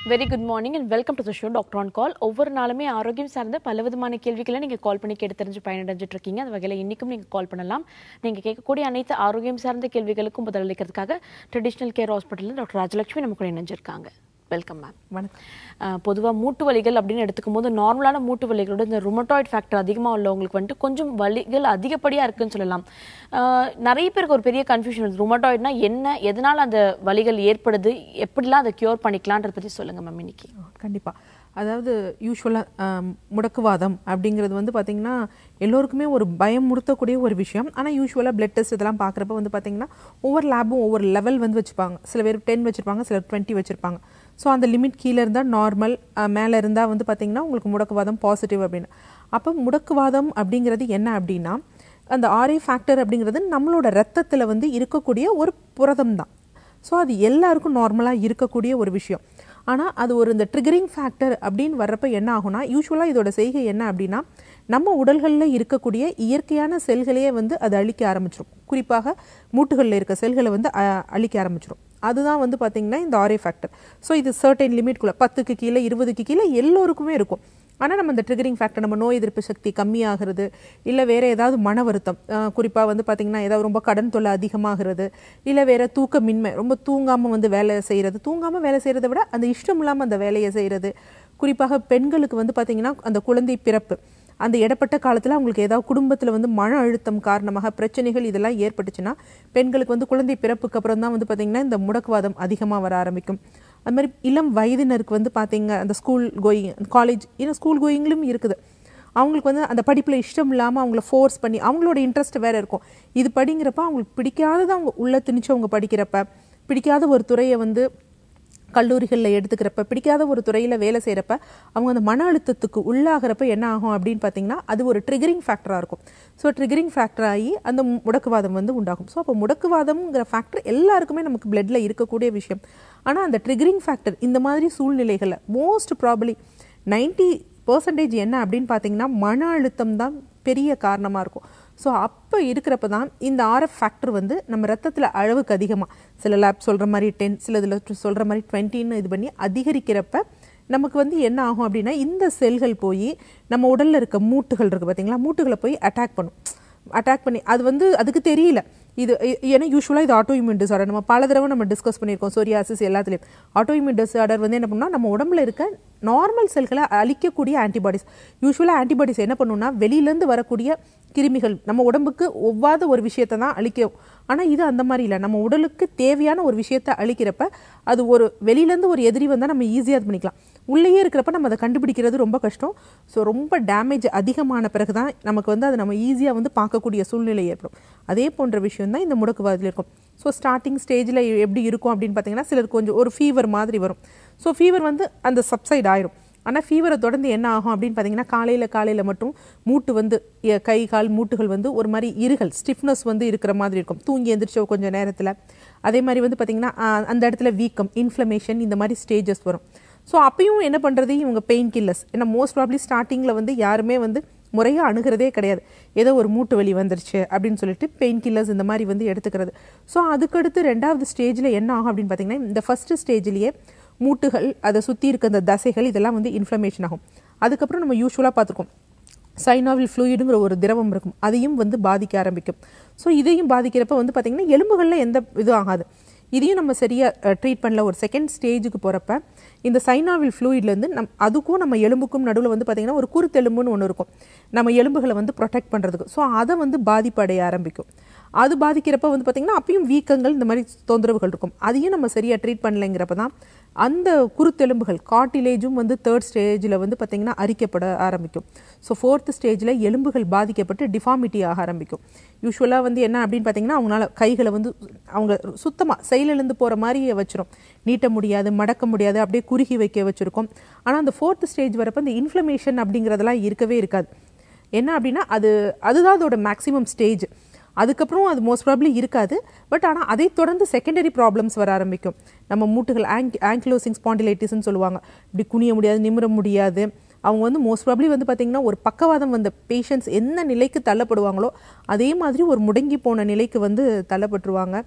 Very good morning and welcome to the show doctor on call ஒவ்வொரு நாளுமே ஆரோக்கியம் சார்ந்த பல விதமான கேள்விகளை நீங்கள் கால் பண்ணி கேட்டு தெரிஞ்சு பயனடைஞ்சிட்டு இருக்கீங்க அந்த வகையில் இன்றைக்கும் நீங்கள் கால் பண்ணலாம் நீங்கள் கேட்கக்கூடிய அனைத்து ஆரோக்கியம் சார்ந்த கேள்விகளுக்கும் பதிலளிக்கிறதுக்காக ட்ரெடிஷ்னல் கேர் ஹாஸ்பிட்டலில் டாக்டர் ராஜலட்சுமி நமக்கு இணைஞ்சிருக்காங்க வெல்கம் மேம் வணக்கம் பொதுவாக மூட்டு வலிகள் அப்படின்னு எடுத்துக்கும் போது நார்மலான மூட்டு வலிகளோட இந்த ருமட்டாய்ட் ஃபேக்டர் அதிகமாக உள்ளவங்களுக்கு வந்துட்டு கொஞ்சம் வலிகள் அதிகப்படியாக இருக்குன்னு சொல்லலாம் ஆஹ் நிறைய பேருக்கு ஒரு பெரிய கன்ஃபியூஷன் இருக்குது ருமட்டாய்ட்னா என்ன எதனால் அந்த வலிகள் ஏற்படுது எப்படிலாம் அதை க்யூர் பண்ணிக்கலான்றத பற்றி சொல்லுங்கள் மேம் இன்னைக்கு கண்டிப்பாக அதாவது யூஸ்வலாக முடக்குவாதம் அப்படிங்கிறது வந்து பார்த்திங்கன்னா எல்லோருக்குமே ஒரு பயம் முறுத்தக்கூடிய ஒரு விஷயம் ஆனால் யூஸ்வலாக பிளட் டெஸ்ட் இதெல்லாம் பார்க்குறப்ப வந்து பார்த்திங்கன்னா ஒவ்வொரு லேபும் ஒவ்வொரு லெவல் வந்து வச்சுப்பாங்க சில பேர் டென் வச்சுருப்பாங்க சிலர் டுவெண்ட்டி வச்சுருப்பாங்க ஸோ அந்த லிமிட் கீழே இருந்தால் நார்மல் மேலே இருந்தால் வந்து பார்த்திங்கன்னா உங்களுக்கு முடக்குவாதம் பாசிட்டிவ் அப்படின்னு அப்போ முடக்குவாதம் அப்படிங்கிறது என்ன அப்படின்னா அந்த ஆர்ஏ ஃபேக்டர் அப்படிங்கிறது நம்மளோட ரத்தத்தில் வந்து இருக்கக்கூடிய ஒரு புரதம் தான் ஸோ அது எல்லாருக்கும் நார்மலாக இருக்கக்கூடிய ஒரு விஷயம் ஆனால் அது ஒரு இந்த ட்ரிகரிங் ஃபேக்டர் அப்படின்னு வர்றப்ப என்ன ஆகும்னா யூஸ்வலாக இதோட செய்கை என்ன அப்படின்னா நம்ம உடல்களில் இருக்கக்கூடிய இயற்கையான செல்களையே வந்து அது அழிக்க ஆரம்பிச்சிடும் குறிப்பாக மூட்டுகளில் இருக்க செல்களை வந்து அ- அழிக்க ஆரம்பிச்சிடும் அதுதான் வந்து பார்த்திங்கன்னா இந்த ஆரே ஃபேக்டர் ஸோ இது சர்டைன் லிமிட்குள்ளே பத்துக்கு கீழே இருபதுக்கு கீழே எல்லோருக்குமே இருக்கும் ஆனால் நம்ம இந்த ட்ரிகரிங் ஃபேக்டர் நம்ம நோய் எதிர்ப்பு சக்தி கம்மியாகிறது இல்லை வேறு ஏதாவது மன வருத்தம் குறிப்பாக வந்து பார்த்திங்கன்னா ஏதாவது ரொம்ப கடன் தொல்லை அதிகமாகிறது இல்லை வேறு தூக்கமின்மை ரொம்ப தூங்காமல் வந்து வேலை செய்கிறது தூங்காமல் வேலை செய்கிறத விட அந்த இஷ்டம் இல்லாமல் அந்த வேலையை செய்கிறது குறிப்பாக பெண்களுக்கு வந்து பார்த்திங்கன்னா அந்த குழந்தை பிறப்பு அந்த இடப்பட்ட காலத்தில் அவங்களுக்கு ஏதாவது குடும்பத்தில் வந்து மன அழுத்தம் காரணமாக பிரச்சனைகள் இதெல்லாம் ஏற்பட்டுச்சுன்னா பெண்களுக்கு வந்து குழந்தை பிறப்புக்கு அப்புறம் தான் வந்து பார்த்திங்கன்னா இந்த முடக்குவாதம் அதிகமாக வர ஆரம்பிக்கும் அது மாதிரி இளம் வயதினருக்கு வந்து பார்த்தீங்க அந்த ஸ்கூல் கோயிங் காலேஜ் இன்னும் ஸ்கூல் கோயிங்லும் இருக்குது அவங்களுக்கு வந்து அந்த படிப்பில் இஷ்டம் இல்லாமல் அவங்கள ஃபோர்ஸ் பண்ணி அவங்களோட இன்ட்ரெஸ்ட் வேறு இருக்கும் இது படிங்கிறப்ப அவங்களுக்கு பிடிக்காததை அவங்க உள்ள திணிச்சு அவங்க படிக்கிறப்ப பிடிக்காத ஒரு துறையை வந்து கல்லூரிகளில் எடுத்துக்கிறப்ப பிடிக்காத ஒரு துறையில் வேலை செய்கிறப்ப அவங்க அந்த மன அழுத்தத்துக்கு உள்ளாகிறப்ப என்ன ஆகும் அப்படின்னு பார்த்தீங்கன்னா அது ஒரு ட்ரிகரிங் ஃபேக்டராக இருக்கும் ஸோ ட்ரிகரிங் ஃபேக்டர் ஆகி அந்த முடக்குவாதம் வந்து உண்டாகும் ஸோ அப்போ முடக்குவாதம்ங்கிற ஃபேக்டர் எல்லாருக்குமே நமக்கு பிளட்ல இருக்கக்கூடிய விஷயம் ஆனால் அந்த ட்ரிகரிங் ஃபேக்டர் இந்த மாதிரி சூழ்நிலைகளில் மோஸ்ட் ப்ராபலி 90% பர்சன்டேஜ் என்ன அப்படின்னு பார்த்தீங்கன்னா மன அழுத்தம் தான் பெரிய காரணமாக இருக்கும் ஸோ அப்போ இருக்கிறப்ப தான் இந்த ஆர்எஃப் ஃபேக்டர் வந்து நம்ம ரத்தத்தில் அளவுக்கு அதிகமாக சில லேப் சொல்கிற மாதிரி டென் சில இதில் சொல்கிற மாதிரி டுவெண்ட்டின்னு இது பண்ணி அதிகரிக்கிறப்ப நமக்கு வந்து என்ன ஆகும் அப்படின்னா இந்த செல்கள் போய் நம்ம உடலில் இருக்க மூட்டுகள் இருக்குது பார்த்தீங்களா மூட்டுகளை போய் அட்டாக் பண்ணும் அட்டாக் பண்ணி அது வந்து அதுக்கு தெரியல இது இ- ஏன்னா யூஸ்வலாக இது ஆட்டோ இம்யூன் டிசார்டர் நம்ம பல தடவை நம்ம டிஸ்கஸ் பண்ணியிருக்கோம் சோரியாசிஸ் எல்லாத்துலேயும் ஆட்டோ இம்யூன் டிசார்டர் வந்து என்ன பண்ணுன்னா நம்ம உடம்புல இருக்க நார்மல் செல்களை அழிக்கக்கூடிய ஆன்டிபாடிஸ் யூஸ்வலாக ஆன்டிபாடிஸ் என்ன பண்ணுன்னா வெளியிலேருந்து வரக்கூடிய கிருமிகள் நம்ம உடம்புக்கு ஒவ்வாத ஒரு விஷயத்தை தான் அழிக்கும் ஆனால் இது அந்த மாதிரி இல்லை நம்ம உடலுக்கு தேவையான ஒரு விஷயத்தை அழிக்கிறப்ப அது ஒரு வெளியிலேருந்து ஒரு எதிரி வந்தால் நம்ம ஈஸியாக இது பண்ணிக்கலாம் உள்ளேயே இருக்கிறப்ப நம்ம அதை கண்டுபிடிக்கிறது ரொம்ப கஷ்டம் ஸோ ரொம்ப டேமேஜ் அதிகமான பிறகு தான் நமக்கு வந்து அதை நம்ம ஈஸியாக வந்து பார்க்கக்கூடிய சூழ்நிலை ஏற்படும் அதே போன்ற விஷயம் தான் இந்த முடக்குவாதில் இருக்கும் ஸோ ஸ்டார்டிங் ஸ்டேஜில் எப்படி இருக்கும் அப்படின்னு பார்த்தீங்கன்னா சிலருக்கு கொஞ்சம் ஒரு ஃபீவர் மாதிரி வரும் ஸோ ஃபீவர் வந்து அந்த சப்சைட் ஆயிரும் ஆனால் ஃபீவரை தொடர்ந்து என்ன ஆகும் அப்படின்னு பார்த்தீங்கன்னா காலையில் காலையில் மட்டும் மூட்டு வந்து எ- கை கால் மூட்டுகள் வந்து ஒரு மாதிரி இருகல் ஸ்டிஃப்னஸ் வந்து இருக்கிற மாதிரி இருக்கும் தூங்கி எந்திரிச்ச கொஞ்சம் நேரத்தில் அதே மாதிரி வந்து பார்த்தீங்கன்னா ஆ, அந்த இடத்துல வீக்கம் இன்ஃப்ளமேஷன் இந்த மாதிரி ஸ்டேஜஸ் வரும் ஸோ அப்பயும் என்ன பண்ணுறது இவங்க பெயின் கில்லர்ஸ் ஏன்னா மோஸ்ட் ப்ராப்ளி ஸ்டார்டிங்கில் வந்து யாருமே வந்து முறையாக அணுகிறதே கிடையாது ஏதோ ஒரு மூட்டு வலி வந்துருச்சு அப்படின்னு சொல்லிட்டு பெயின் கில்லர்ஸ் இந்த மாதிரி வந்து எடுத்துக்கிறது ஸோ அதுக்கடுத்து ரெண்டாவது ஸ்டேஜில் என்ன ஆகும் அப்படின்னு பார்த்தீங்கன்னா இந்த ஃபஸ்ட்டு ஸ்டேஜ்லேயே மூட்டுகள் அதை சுற்றி இருக்க அந்த தசைகள் இதெல்லாம் வந்து இன்ஃப்ளமேஷன் ஆகும் அதுக்கப்புறம் நம்ம யூஸ்வலாக பார்த்துருக்கோம் சைனாவில் ஃப்ளூயிடுங்கிற ஒரு திரவம் இருக்கும் அதையும் வந்து பாதிக்க ஆரம்பிக்கும் ஸோ இதையும் பாதிக்கிறப்ப வந்து பார்த்திங்கன்னா எலும்புகளில் எந்த இதுவும் ஆகாது இதையும் நம்ம சரியாக ட்ரீட் பண்ணல ஒரு செகண்ட் ஸ்டேஜுக்கு போகிறப்ப இந்த சைனாவில் ஃப்ளூயிட்லேருந்து நம் அதுக்கும் நம்ம எலும்புக்கும் நடுவில் வந்து பார்த்திங்கன்னா ஒரு குருத்தெலும்புன்னு ஒன்று இருக்கும் நம்ம எலும்புகளை வந்து ப்ரொடெக்ட் பண்ணுறதுக்கு ஸோ அதை வந்து பாதிப்படைய ஆரம்பிக்கும் அது பாதிக்கிறப்ப வந்து பார்த்திங்கன்னா அப்பயும் வீக்கங்கள் இந்த மாதிரி தொந்தரவுகள் இருக்கும் அதையும் நம்ம சரியாக ட்ரீட் பண்ணலைங்கிறப்ப தான் அந்த குருத்தெலும்புகள் காட்டிலேஜும் வந்து தேர்ட் ஸ்டேஜில் வந்து பார்த்திங்கன்னா அரிக்கப்பட ஆரம்பிக்கும் ஸோ ஃபோர்த் ஸ்டேஜில் எலும்புகள் பாதிக்கப்பட்டு டிஃபார்மிட்டி ஆக ஆரம்பிக்கும் யூஸ்வலாக வந்து என்ன அப்படின்னு பார்த்தீங்கன்னா அவங்களால கைகளை வந்து அவங்க சுத்தமாக செயலிழந்து போகிற மாதிரி வச்சிரும் நீட்ட முடியாது மடக்க முடியாது அப்படியே குறுகி வைக்க வச்சுருக்கோம் ஆனால் அந்த ஃபோர்த் ஸ்டேஜ் வரப்போ இந்த இன்ஃப்ளமேஷன் அப்படிங்கிறதெல்லாம் இருக்கவே இருக்காது என்ன அப்படின்னா அது அதுதான் அதோட மேக்ஸிமம் ஸ்டேஜ் அதுக்கப்புறம் அது மோஸ்ட் ப்ராப்ளி இருக்காது பட் ஆனால் அதை தொடர்ந்து செகண்டரி ப்ராப்ளம்ஸ் வர ஆரம்பிக்கும் நம்ம மூட்டுகள் ஆங்க் ஆங்க்லோசிங் ஸ்பாண்டிலைட்டிஸ்னு சொல்லுவாங்க இப்படி குனிய முடியாது நிமிர முடியாது அவங்க வந்து மோஸ்ட் ப்ராப்ளி வந்து பார்த்திங்கன்னா ஒரு பக்கவாதம் வந்த பேஷண்ட்ஸ் என்ன நிலைக்கு தள்ளப்படுவாங்களோ அதே மாதிரி ஒரு முடங்கி போன நிலைக்கு வந்து தள்ளப்பட்டுருவாங்க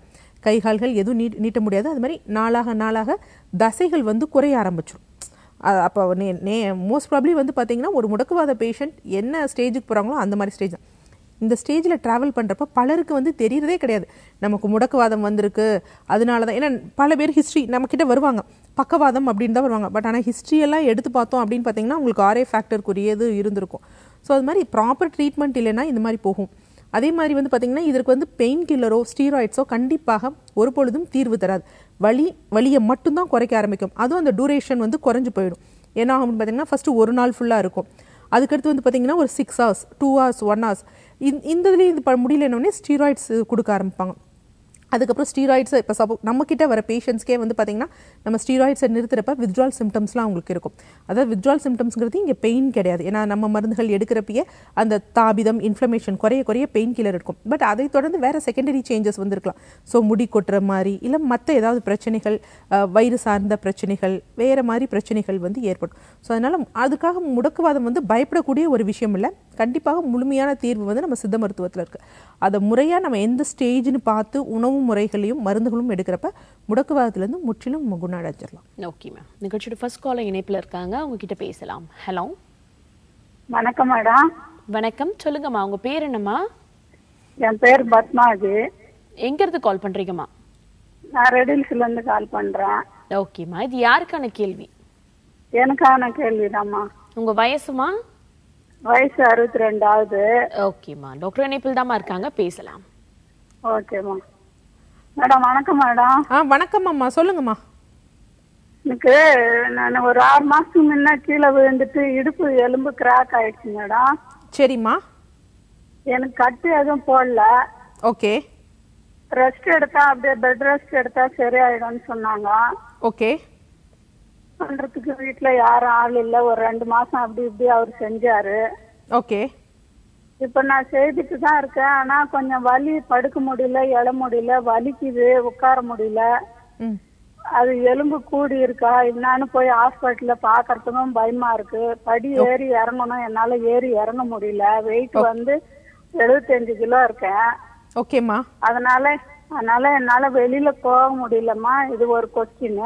கை கால்கள் எதுவும் நீட் நீட்ட முடியாது அது மாதிரி நாளாக நாளாக தசைகள் வந்து குறைய ஆரம்பிச்சிடும் அப்போ நே நே மோஸ்ட் ப்ராப்ளி வந்து பார்த்தீங்கன்னா ஒரு முடக்குவாத பேஷண்ட் என்ன ஸ்டேஜுக்கு போகிறாங்களோ அந்த மாதிரி ஸ்டேஜ் தான் இந்த ஸ்டேஜில் ட்ராவல் பண்ணுறப்ப பலருக்கு வந்து தெரியறதே கிடையாது நமக்கு முடக்குவாதம் வந்திருக்கு அதனால தான் ஏன்னா பல பேர் ஹிஸ்ட்ரி நம்மக்கிட்ட வருவாங்க பக்கவாதம் அப்படின்னு தான் வருவாங்க பட் ஆனால் ஹிஸ்ட்ரி எல்லாம் எடுத்து பார்த்தோம் அப்படின்னு பார்த்தீங்கன்னா உங்களுக்கு ஆரே ஃபேக்டருக்குரியது இருந்திருக்கும் ஸோ அது மாதிரி ப்ராப்பர் ட்ரீட்மெண்ட் இல்லைன்னா இந்த மாதிரி போகும் அதே மாதிரி வந்து பார்த்தீங்கன்னா இதற்கு வந்து பெயின் கில்லரோ ஸ்டீராய்ட்ஸோ கண்டிப்பாக ஒரு பொழுதும் தீர்வு தராது வலி வலியை மட்டும்தான் குறைக்க ஆரம்பிக்கும் அதுவும் அந்த டூரேஷன் வந்து குறைஞ்சு போயிடும் ஏன்னா அப்படின்னு பார்த்தீங்கன்னா ஃபஸ்ட்டு ஒரு நாள் ஃபுல்லாக இருக்கும் அதுக்கடுத்து வந்து பார்த்தீங்கன்னா ஒரு six hours two hours one hours இந்த இதுலேயும் இது ப- முடியலன்னொடனே ஸ்டீராய்ட்ஸ் கொடுக்க ஆரம்பிப்பாங்க அதுக்கப்புறம் ஸ்டீராய்ட்ஸ் இப்போ சப்போ நம்மக்கிட்ட வர பேஷண்ட்ஸ்க்கே வந்து பார்த்தீங்கன்னா நம்ம ஸ்டீராய்ட்ஸை நிறுத்துறப்ப வித்ட்ரால் சிம்டம்ஸ்லாம் அவங்களுக்கு இருக்கும் அதாவது வித்ட்ரால் சிம்டம்ஸ்ங்கிறது இங்கே பெயின் கிடையாது ஏன்னா நம்ம மருந்துகள் எடுக்கிறப்பயே அந்த தாபிதம் இன்ஃப்ளமேஷன் குறைய குறைய பெயின் கில்லர் இருக்கும் பட் அதை தொடர்ந்து வேற செகண்டரி சேஞ்சஸ் வந்திருக்கலாம் ஸோ முடி கொட்டுற மாதிரி இல்லை மற்ற ஏதாவது பிரச்சனைகள் அஹ், வயிறு சார்ந்த பிரச்சனைகள் வேற மாதிரி பிரச்சனைகள் வந்து ஏற்படும் ஸோ அதனால அதுக்காக முடக்குவாதம் வந்து பயப்படக்கூடிய ஒரு விஷயம் இல்லை கண்டிப்பாக முழுமையான தீர்வு வந்து நம்ம சித்த மருத்துவத்தில் இருக்கு அதை முறையாக நம்ம எந்த ஸ்டேஜ்னு பார்த்து உணவு முறைகளையும் மருந்துகளும் எடுக்கிறப்ப முடக்குவாதத்துலேருந்து முற்றிலும் நம்ம குணம் அடைஞ்சிடலாம் ஓகே மேம் நிகழ்ச்சியோட ஃபர்ஸ்ட் காலர் இணைப்பில் இருக்காங்க அவங்க கிட்ட பேசலாம் ஹலோ வணக்கம் மேடம் வணக்கம் சொல்லுங்கம்மா உங்க பேர் என்னம்மா என் பேர் பத்மாஜி எங்க இருந்து கால் பண்றீங்கம்மா நான் ரெடில்ஸ்ல இருந்து கால் பண்றேன் ஓகேம்மா இது யாருக்கான கேள்வி எனக்கான கேள்விதாம்மா உங்க வயசுமா வயசு அறுபத்தி ரெண்டாவது ஓகேம்மா டாக்டர் இணைப்பில் தாம்மா இருக்காங்க பேசலாம் ஓகேம்மா மேடம் வணக்கம் மேடம் ஆ வணக்கம் அம்மா சொல்லுங்கம்மா எனக்கு நான் ஒரு ஆறு மாசத்துக்கு முன்ன கீழே விழுந்துட்டு இடுப்பு எலும்பு கிராக் ஆயிடுச்சு மேடம் சரிம்மா எனக்கு கட்டு எதுவும் போடல ஓகே ரெஸ்ட் எடுத்தா அப்படியே பெட் ரெஸ்ட் எடுத்தா சரியாயிடும்னு சொன்னாங்க ஓகே பண்றதுக்கு வீட்டுல யாரும் ஆள் இல்ல ஒரு ரெண்டு மாசம் அப்படி இப்படி அவர் செஞ்சாரு ஓகே இப்ப நான் செய்துட்டு தான் இருக்கேன் ஆனா கொஞ்சம் வலி படுக்க முடியல எழ முடியல வலிக்குது உட்கார முடியல ம் அது எலும்பு கூடி இருக்கா என்னன்னு போய் ஹாஸ்பிட்டல்ல பாக்குறதுக்கும் பயமா இருக்கு படி ஏறி இறங்கணும் என்னால ஏறி இறங்க முடியல வெயிட் வந்து எழுபத்தஞ்சு கிலோ இருக்கேன் ஓகேம்மா அதனால அதனால என்னால வெளியில போக முடியலம்மா இது ஒரு கொஸ்டின்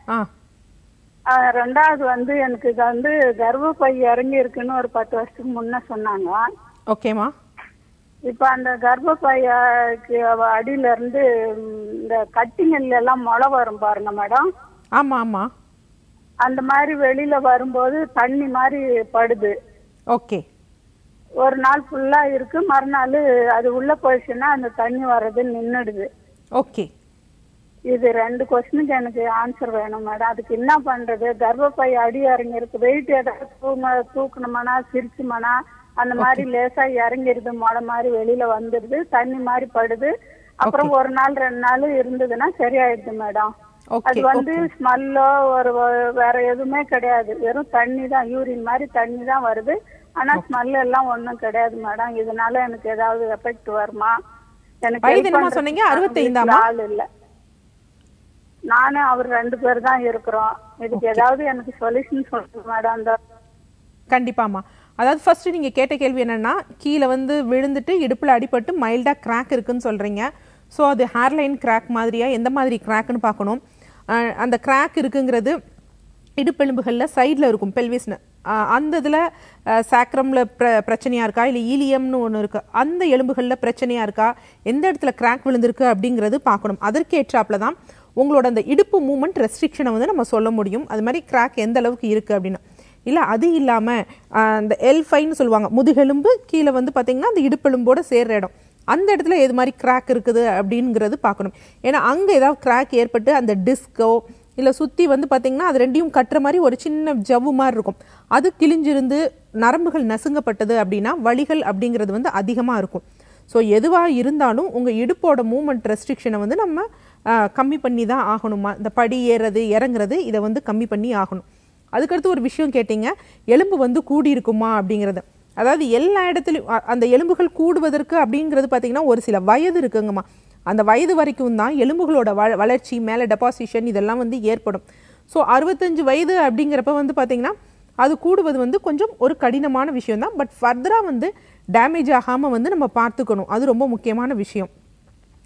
ஆ ரெண்டாவது வந்து எனக்கு இது வந்து கர்ப்பப்பை இறங்கி இருக்குன்னு ஒரு பத்து வருஷத்துக்கு முன்ன சொன்னாங்க ஓகேம்மா இப்ப அந்த கர்ப்பப்பைக்கு அடியில இருந்து ம், இந்த கட்டிங்கல்ல எல்லாம் முளை வரும் பாருங்க மேடம் ஆமாம் ஆமாம் அந்த மாதிரி வெளியில வரும்போது தண்ணி மாதிரி படுது ஓகே ஒரு நாள் ஃபுல்லா இருக்கு மறுநாள் அது உள்ள போயிடுச்சுன்னா அந்த தண்ணி வர்றது நின்னுடுது ஓகே இது ரெண்டு கொஸ்டினுக்கு எனக்கு ஆன்சர் வேணும் மேடம் அதுக்கு என்ன பண்றது கர்ப்பப்பை அடி இறங்கி இருக்கு வெயிட் ஏதாவது தூங்க தூக்கணுமானா சிரிச்சுமானா அந்த மாதிரி லேசா இறங்கிருது முளை மாதிரி வெளியில வந்துடுது தண்ணி மாதிரி படுது அப்புறம் ஒரு நாள் ரெண்டு நாள் இருந்ததுன்னா சரியாயிடுது மேடம் அது ஓகே வந்து ஸ்மெல்லோ ஒரு ஒரு வேற எதுவுமே கிடையாது வெறும் தண்ணி தான் யூரின் மாதிரி தண்ணி தான் வருது ஆனா ஸ்மெல் எல்லாம் ஒண்ணும் கிடையாது மேடம் இதனால எனக்கு ஏதாவது எஃபெக்ட் வருமா எனக்கு வயது help என்னம்மா பண்றதுக்கு சொன்னீங்க? வீட்ல 65 ஆள் இல்ல நானும் அவர் ரெண்டு பேர் தான் இருக்கிறோம் இதுக்கு ஏதாவது எனக்கு சொல்யூஷன் சொல்லுங்க மேடம் அந்த கண்டிப்பாம்மா அதாவது ஃபர்ஸ்ட் நீங்க கேட்ட கேள்வி என்னன்னா கீழே வந்து விழுந்துட்டு இடுப்புல அடிபட்டு மைல்டா கிராக் இருக்குன்னு சொல்றீங்க ஸோ அது ஹேர்லைன் கிராக் மாதிரியா எந்த மாதிரி கிராக்னு பார்க்கணும் அஹ் அந்த கிராக் இருக்குங்கிறது இடுப்பெலும்புகளில் சைடில் இருக்கும் பெல்விஸ்னு அந்த இதில் சாக்ரமில் பிர பிரச்சனையாக இருக்கா இல்லை ஈலியம்னு ஒன்று இருக்குது அந்த எலும்புகளில் பிரச்சனையாக இருக்கா எந்த இடத்துல கிராக் விழுந்திருக்கு அப்படிங்கிறது பார்க்கணும் அதற்கேற்றாப்புல தான் உங்களோட அந்த இடுப்பு மூமெண்ட் ரெஸ்ட்ரிக்ஷனை வந்து நம்ம சொல்ல முடியும் அது மாதிரி கிராக் எந்த அளவுக்கு இருக்குது அப்படின்னு இல்லை அது இல்லாமல் அந்த எல் ஃபைன்னு சொல்லுவாங்க முதுகெலும்பு கீழே வந்து பார்த்தீங்கன்னா அந்த இடுப்பெலும்போட சேர்ற இடம் அந்த இடத்துல எது மாதிரி கிராக் இருக்குது அப்படிங்கிறது பார்க்கணும் ஏன்னா அங்கே ஏதாவது கிராக் ஏற்பட்டு அந்த டிஸ்கோ இல்லை சுற்றி வந்து பார்த்தீங்கன்னா அது ரெண்டையும் கட்டுற மாதிரி ஒரு சின்ன ஜவ்வு மாதிரி இருக்கும் அது கிழிஞ்சிருந்து நரம்புகள் நசுங்கப்பட்டது அப்படின்னா வலிகள் அப்படிங்கிறது வந்து அதிகமாக இருக்கும் ஸோ எதுவாக இருந்தாலும் உங்கள் இடுப்போட மூமெண்ட் ரெஸ்ட்ரிக்ஷனை வந்து நம்ம ஆஹ், கம்மி பண்ணி தான் ஆகணுமா இந்த படி ஏறுறது இறங்குறது இதை வந்து கம்மி பண்ணி ஆகணும் அதுக்கடுத்து ஒரு விஷயம் கேட்டீங்க எலும்பு வந்து கூடி இருக்குமா அப்படிங்கிறது அதாவது எல்லா இடத்துலையும் அ- அந்த எலும்புகள் கூடுவதற்கு அப்படிங்கிறது பார்த்தீங்கன்னா ஒரு சில வயது இருக்குங்கம்மா அந்த வயது வரைக்கும் தான் எலும்புகளோட வ வளர்ச்சி மேலே டெபாசிஷன் இதெல்லாம் வந்து ஏற்படும் ஸோ அறுபத்தஞ்சு வயது அப்படிங்கிறப்ப வந்து பார்த்தீங்கன்னா அது கூடுவது வந்து கொஞ்சம் ஒரு கடினமான விஷயம் தான் பட் ஃபர்தராக வந்து டேமேஜ் ஆகாமல் வந்து நம்ம பார்த்துக்கணும் அது ரொம்ப முக்கியமான விஷயம்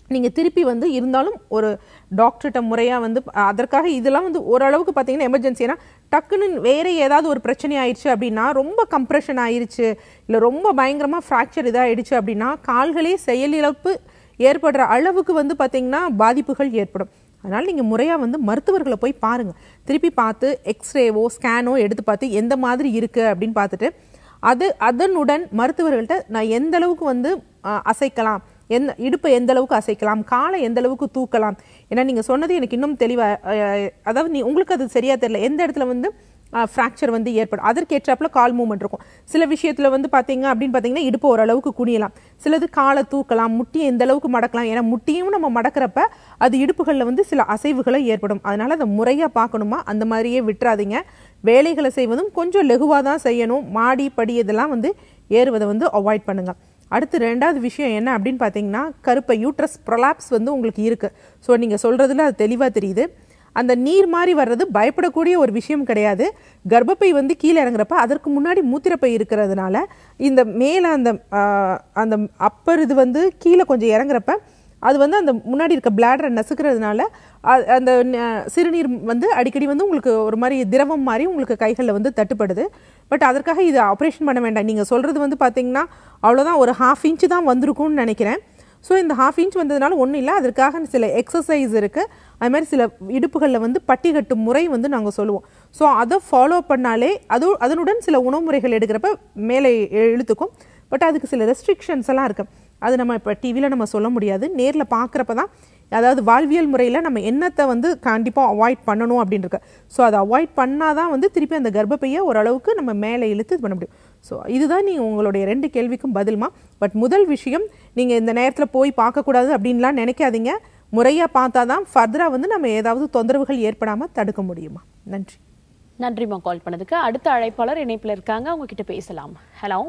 நீங்கள் திருப்பி வந்து இருந்தாலும் ஒரு டாக்டர்கிட்ட முறையாக வந்து அதற்காக இதெல்லாம் வந்து ஓரளவுக்கு பார்த்தீங்கன்னா எமர்ஜென்சி ஏன்னா டக்குன்னு வேறு ஏதாவது ஒரு பிரச்சனை ஆயிடுச்சு அப்படின்னா ரொம்ப கம்ப்ரெஷன் ஆயிருச்சு இல்லை ரொம்ப பயங்கரமாக ஃப்ராக்சர் இதாகிடுச்சு அப்படின்னா கால்களே செயலிழப்பு ஏற்படுற அளவுக்கு வந்து பார்த்தீங்கன்னா பாதிப்புகள் ஏற்படும் அதனால் நீங்கள் முறையாக வந்து மருத்துவர்களை போய் பாருங்கள் திருப்பி பார்த்து எக்ஸ்ரேவோ ஸ்கேனோ எடுத்து பார்த்து எந்த மாதிரி இருக்குது அப்படின்னு பார்த்துட்டு அது அதனுடன் மருத்துவர்கள்ட்ட நான் எந்த அளவுக்கு வந்து அஹ், அசைக்கலாம் எந்த இடுப்பை எந்த அளவுக்கு அசைக்கலாம் காலை எந்த அளவுக்கு தூக்கலாம் ஏன்னா நீங்கள் சொன்னது எனக்கு இன்னும் தெளிவாக அதாவது நீ உங்களுக்கு அது சரியாக தெரியல எந்த இடத்துல வந்து ஃப்ராக்சர் வந்து ஏற்படும் அதற்கேற்றாப்புல கால் மூவ்மெண்ட் இருக்கும் சில விஷயத்தில் வந்து பார்த்தீங்க அப்படின்னு பார்த்தீங்கன்னா இடுப்பு ஓரளவுக்கு குனியலாம் சிலது காலை தூக்கலாம் முட்டியை எந்த அளவுக்கு மடக்கலாம் ஏன்னா முட்டியும் நம்ம மடக்கிறப்ப அது இடுப்புகளில் வந்து சில அசைவுகளை ஏற்படும் அதனால அதை முறையாக பார்க்கணுமா அந்த மாதிரியே விட்டுறாதீங்க வேலைகளை செய்வதும் கொஞ்சம் லெகுவாக தான் செய்யணும் மாடி படி இதெல்லாம் வந்து ஏறுவதை வந்து அவாய்ட் பண்ணுங்க அடுத்து ரெண்டாவது விஷயம் என்ன அப்படின்னு பார்த்தீங்கன்னா கருப்பை யூட்ரஸ் ப்ரொலாப்ஸ் வந்து உங்களுக்கு இருக்குது ஸோ நீங்கள் சொல்கிறதுல அது தெளிவாக தெரியுது அந்த நீர் மாதிரி வர்றது பயப்படக்கூடிய ஒரு விஷயம் கிடையாது கர்ப்பப்பை வந்து கீழே இறங்குறப்ப அதற்கு முன்னாடி மூத்திரப்பை இருக்கிறதுனால இந்த மேலே அந்த ஆஹ், அந்த அப்பர் இது வந்து கீழே கொஞ்சம் இறங்குறப்ப அது வந்து அந்த முன்னாடி இருக்க பிளாடரை நசுக்கிறதுனால அ- அந்த ந- சிறுநீர் வந்து அடிக்கடி வந்து உங்களுக்கு ஒரு மாதிரி திரவம் மாதிரி உங்களுக்கு கைகளில் வந்து தட்டுப்படுது பட் அதற்காக இது ஆப்ரேஷன் பண்ண வேண்டாம் நீங்கள் சொல்கிறது வந்து பார்த்தீங்கன்னா அவ்வளோதான் ஒரு ஹாஃப் இன்ச்சு தான் வந்திருக்கும்னு நினைக்கிறேன் ஸோ இந்த ஹாஃப் இன்ச் வந்ததுனால ஒன்றும் இல்லை அதற்காக சில எக்ஸசைஸ் இருக்குது அது மாதிரி சில இடுப்புகளில் வந்து பட்டி கட்டும் முறை வந்து நாங்கள் சொல்லுவோம் ஸோ அதை ஃபாலோ பண்ணாலே அது அதனுடன் சில உணவு முறைகள் எடுக்கிறப்ப மேலே இ- இழுத்துக்கும் பட் அதுக்கு சில ரெஸ்ட்ரிக்ஷன்ஸ் எல்லாம் இருக்குது அது நம்ம இப்போ டிவியில் நம்ம சொல்ல முடியாது நேரில் பார்க்குறப்ப தான் அதாவது வாழ்வியல் முறையில் நம்ம என்னத்தை வந்து கண்டிப்பாக அவாய்ட் பண்ணணும் அப்படின்னு இருக்கு ஸோ அதை அவாய்ட் பண்ணால் தான் வந்து திருப்பி அந்த கர்ப்பப்பையை ஓரளவுக்கு நம்ம மேலே இழுத்து இது பண்ண முடியும் ஸோ இதுதான் நீங்கள் உங்களுடைய ரெண்டு கேள்விக்கும் பதிலுமா பட் முதல் விஷயம் நீங்கள் இந்த நேரத்தில் போய் பார்க்கக்கூடாது அப்படின்லாம் நினைக்காதீங்க முறையாக பார்த்தா தான் ஃபர்தராக வந்து நம்ம ஏதாவது தொந்தரவுகள் ஏற்படாமல் தடுக்க முடியுமா நன்றி நன்றிம்மா கால் பண்ணதுக்கு அடுத்த அழைப்பாளர் இணைப்புல இருக்காங்க அவங்க கிட்ட பேசலாம் ஹலோ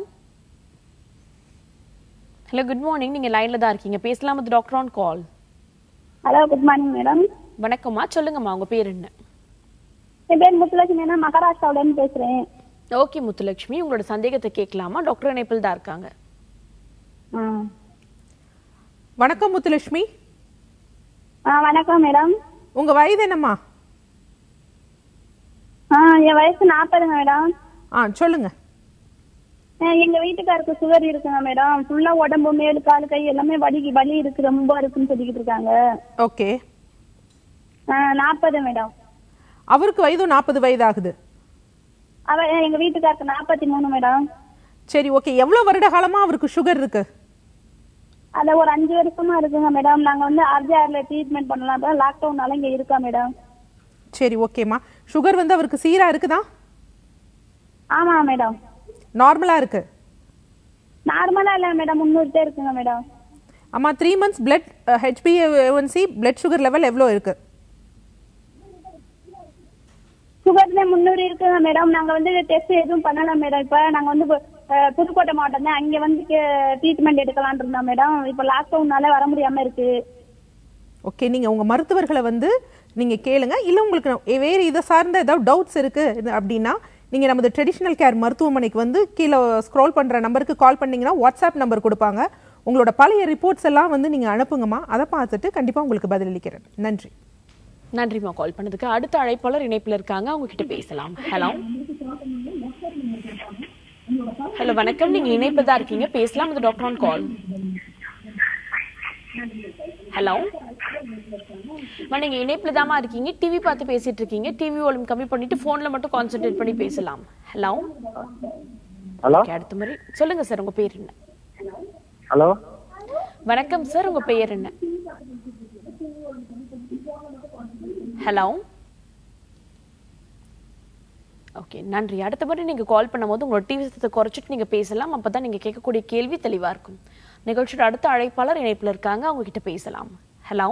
ஹலோ குட் மார்னிங் நீங்க லைன்ல தான் இருக்கீங்க பேசலாம் with doctor on call hello good morning madam வணக்கம்மா சொல்லுங்கம்மா உங்க பேர் என்ன என் பேர் முத்துலட்சுமி நான் மகாராஷ்டிராவிலேருந்து பேசுறேன் ஓகே முத்துலட்சுமி உங்களோட சந்தேகத்தை கேட்கலாமா டாக்டர் இணைப்பில் தான் இருக்காங்க ஆ. வணக்கம் முத்துலட்சுமி ஆ வணக்கம் மேடம் உங்கள் வயது என்னம்மா ஆ என் வயசு நாற்பதுங்க மேடம் ஆ சொல்லுங்கள் ஆ, எங்க வீட்டுக்காருக்கு சுகர் இருக்குங்க மேடம் ஃபுல்லா உடம்பு மேல் கால் கை எல்லாமே வலி வலி இருக்கு ரொம்ப இருக்குன்னு சொல்லிக்கிட்டு இருக்காங்க ஓகே நாற்பது மேடம் அவருக்கு வயது நாற்பது வயது ஆகுது அவ எங்க வீட்டுக்காருக்கு நாற்பத்தி மூணு மேடம் சரி ஓகே எவ்வளோ வருட காலமாக அவருக்கு சுகர் இருக்கு அத ஒரு அஞ்சு வருஷமா இருக்குங்க மேடம் நாங்க வந்து ஆர்ஜிஆர்ல ட்ரீட்மெண்ட் பண்ணலாம் லாக்டவுன்னால இங்க இருக்கா மேடம் சரி ஓகேம்மா சுகர் வந்து அவருக்கு சீராக இருக்குதா ஆமா மேடம் நார்மலாக இருக்கு நார்மலா இல்ல மேடம் முந்நூறு இருக்குங்க மேடம் அம்மா த்ரீ மந்த்ஸ் பிளட் ஹெச்பிஏஒன்சி பிளட் சுகர் லெவல் எவ்வளோ இருக்கு சுகர்ல முந்நூறு இருக்குங்க மேடம் நாங்க வந்து டெஸ்ட் எதுவும் பண்ணல மேடம் இப்ப நாங்க வந்து அஹ், புதுக்கோட்டை மாவட்டம் தான் அங்க வந்து ட்ரீட்மெண்ட் எடுக்கலாம்னு இருந்தோம் மேடம் இப்ப லாக்டவுன்னால வர முடியாம இருக்கு ஓகே நீங்கள் உங்கள் மருத்துவர்களை வந்து நீங்கள் கேளுங்க இல்லை உங்களுக்கு நான் வேறு இதை சார்ந்த ஏதாவது டவுட்ஸ் இருக்குது அப்படின்னா நீங்கள் நமது ட்ரெடிஷ்னல் கேர் மருத்துவமனைக்கு வந்து கீழே ஸ்க்ரோல் பண்ணுற நம்பருக்கு கால் பண்ணீங்கன்னா வாட்ஸ்அப் நம்பர் கொடுப்பாங்க உங்களோட பழைய ரிப்போர்ட்ஸ் எல்லாம் வந்து நீங்கள் அனுப்புங்கம்மா அதை பார்த்துட்டு கண்டிப்பாக உங்களுக்கு பதிலளிக்கிறேன் நன்றி நன்றிம்மா கால் பண்ணதுக்கு அடுத்த அழைப்பாளர் இணைப்புல இருக்காங்க அவங்க கிட்ட பேசலாம் ஹலோ ஹலோ வணக்கம் நீங்க இணைப்புல தான் இருக்கீங்க பேசலாம் இது டாக்டர் ஆன் கால் ஹலோ நீங்க இணைப்புல தாமா இருக்கீங்க டிவி பார்த்து பேசிட்டு இருக்கீங்க டிவி வால்யூம் கம்மி பண்ணிட்டு போன்ல மட்டும் கான்சென்ட்ரேட் பண்ணி பேசலாம் ஹலோ ஹலோ அடுத்த மாதிரி சொல்லுங்க சார் உங்க பேர் என்ன ஹலோ வணக்கம் சார் உங்க பெயர் என்ன ஹலோ ஓகே நன்றி அடுத்த முறை நீங்க கால் பண்ணும்போது உங்களோட டிவி சத்தத்தை குறைச்சிட்டு நீங்க பேசலாம் அப்பதான் நீங்க கேட்கக்கூடிய கேள்வி தெளிவா இருக்கும் நிகழ்ச்சியோட அடுத்த அழைப்பாளர் இணைப்புல இருக்காங்க அவங்க கிட்ட பேசலாம் ஹலோ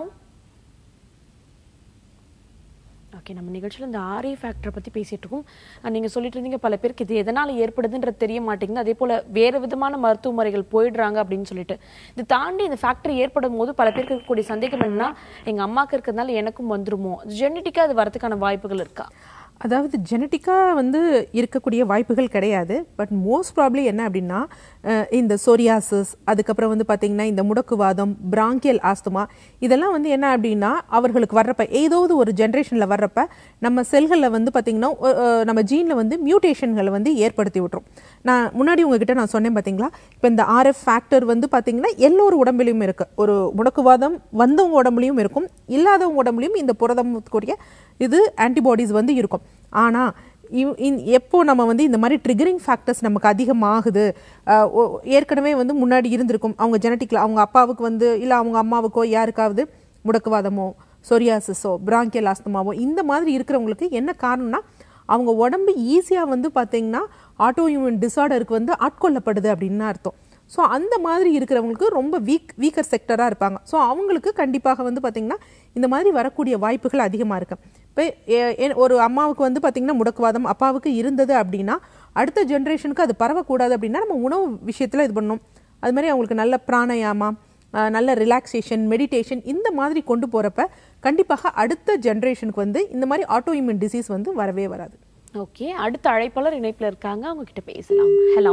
ஓகே நம்ம நிகழ்ச்சியில் இந்த ஆர்ஏ ஃபேக்டரை பற்றி பேசிட்டு இருக்கோம் அஹ் நீங்க சொல்லிட்டு இருந்தீங்க பல பேருக்கு இது எதனால் ஏற்படுதுன்றது தெரிய மாட்டேங்குது அதே போல் வேறு விதமான மருத்துவ முறைகள் போயிடுறாங்க அப்படின்னு சொல்லிட்டு இது தாண்டி இந்த ஃபேக்டரி ஏற்படும் போது பல பேருக்கு இருக்கக்கூடிய சந்தேகம் என்னன்னா எங்க அம்மாக்கு இருக்கிறதுனால எனக்கும் வந்துருமோ ஜெனட்டிக்காக அது வரதுக்கான வாய்ப்புகள் இருக்கா அதாவது ஜெனட்டிக்காக வந்து இருக்கக்கூடிய வாய்ப்புகள் கிடையாது பட் மோஸ்ட் ப்ராப்ளி என்ன அப்படின்னா அஹ், இந்த சொரியாசிஸ் அதுக்கப்புறம் வந்து பார்த்திங்கன்னா இந்த முடக்குவாதம் பிராங்கியல் ஆஸ்துமா இதெல்லாம் வந்து என்ன அப்படின்னா அவர்களுக்கு வர்றப்ப ஏதாவது ஒரு ஜென்ரேஷனில் வர்றப்ப நம்ம செல்களில் வந்து பார்த்திங்கன்னா ஒ- அஹ், நம்ம ஜீனில் வந்து மியூட்டேஷன்களை வந்து ஏற்படுத்தி விட்டுரும் நான் முன்னாடி உங்ககிட்ட நான் சொன்னேன் பார்த்தீங்களா இப்போ இந்த ஆர்எஃப் ஃபேக்டர் வந்து பார்த்திங்கன்னா எல்லோரு உடம்புலையும் இருக்குது ஒரு முடக்குவாதம் வந்தவங்க உடம்புலையும் இருக்கும் இல்லாதவங்க உடம்புலையும் இந்த புரதமுக்குரிய இது ஆன்டிபாடிஸ் வந்து இருக்கும் ஆனால் இவ்- இந்- எப்போ நம்ம வந்து இந்த மாதிரி ட்ரிகரிங் ஃபேக்டர்ஸ் நமக்கு அதிகமாகுது அஹ், ஒ- ஏற்கனவே வந்து முன்னாடி இருந்திருக்கும் அவங்க ஜெனட்டிக்ல அவங்க அப்பாவுக்கு வந்து இல்லை அவங்க அம்மாவுக்கோ யாருக்காவது முடக்குவாதமோ சொரியாசிஸோ பிராங்கியல் ஆஸ்துமாவோ இந்த மாதிரி இருக்கிறவங்களுக்கு என்ன காரணம்னா அவங்க உடம்பு ஈஸியாக வந்து பார்த்தீங்கன்னா ஆட்டோ இம்யூன் டிசார்டருக்கு வந்து ஆட்கொள்ளப்படுது அப்படின்னு அர்த்தம் ஸோ அந்த மாதிரி இருக்கிறவங்களுக்கு ரொம்ப வீக் வீக்கர் செக்டராக இருப்பாங்க ஸோ அவங்களுக்கு கண்டிப்பாக வந்து பார்த்திங்கன்னா இந்த மாதிரி வரக்கூடிய வாய்ப்புகள் அதிகமாக இருக்கு இப்போ ஒரு அம்மாவுக்கு வந்து பார்த்திங்கன்னா முடக்குவாதம் அப்பாவுக்கு இருந்தது அப்படின்னா அடுத்த ஜென்ரேஷனுக்கு அது பரவக்கூடாது அப்படின்னா நம்ம உணவு விஷயத்தில் இது பண்ணணும் அது மாதிரி அவங்களுக்கு நல்ல பிராணயாமா அஹ், நல்ல ரிலாக்ஸேஷன் மெடிடேஷன் இந்த மாதிரி கொண்டு போகிறப்ப கண்டிப்பாக அடுத்த ஜென்ரேஷனுக்கு வந்து இந்த மாதிரி ஆட்டோ இம்யூன் டிசீஸ் வந்து வரவே வராது ஓகே அடுத்த அழைப்பாளர் இணைப்புல இருக்காங்க அவங்க கிட்ட பேசலாம் ஹலோ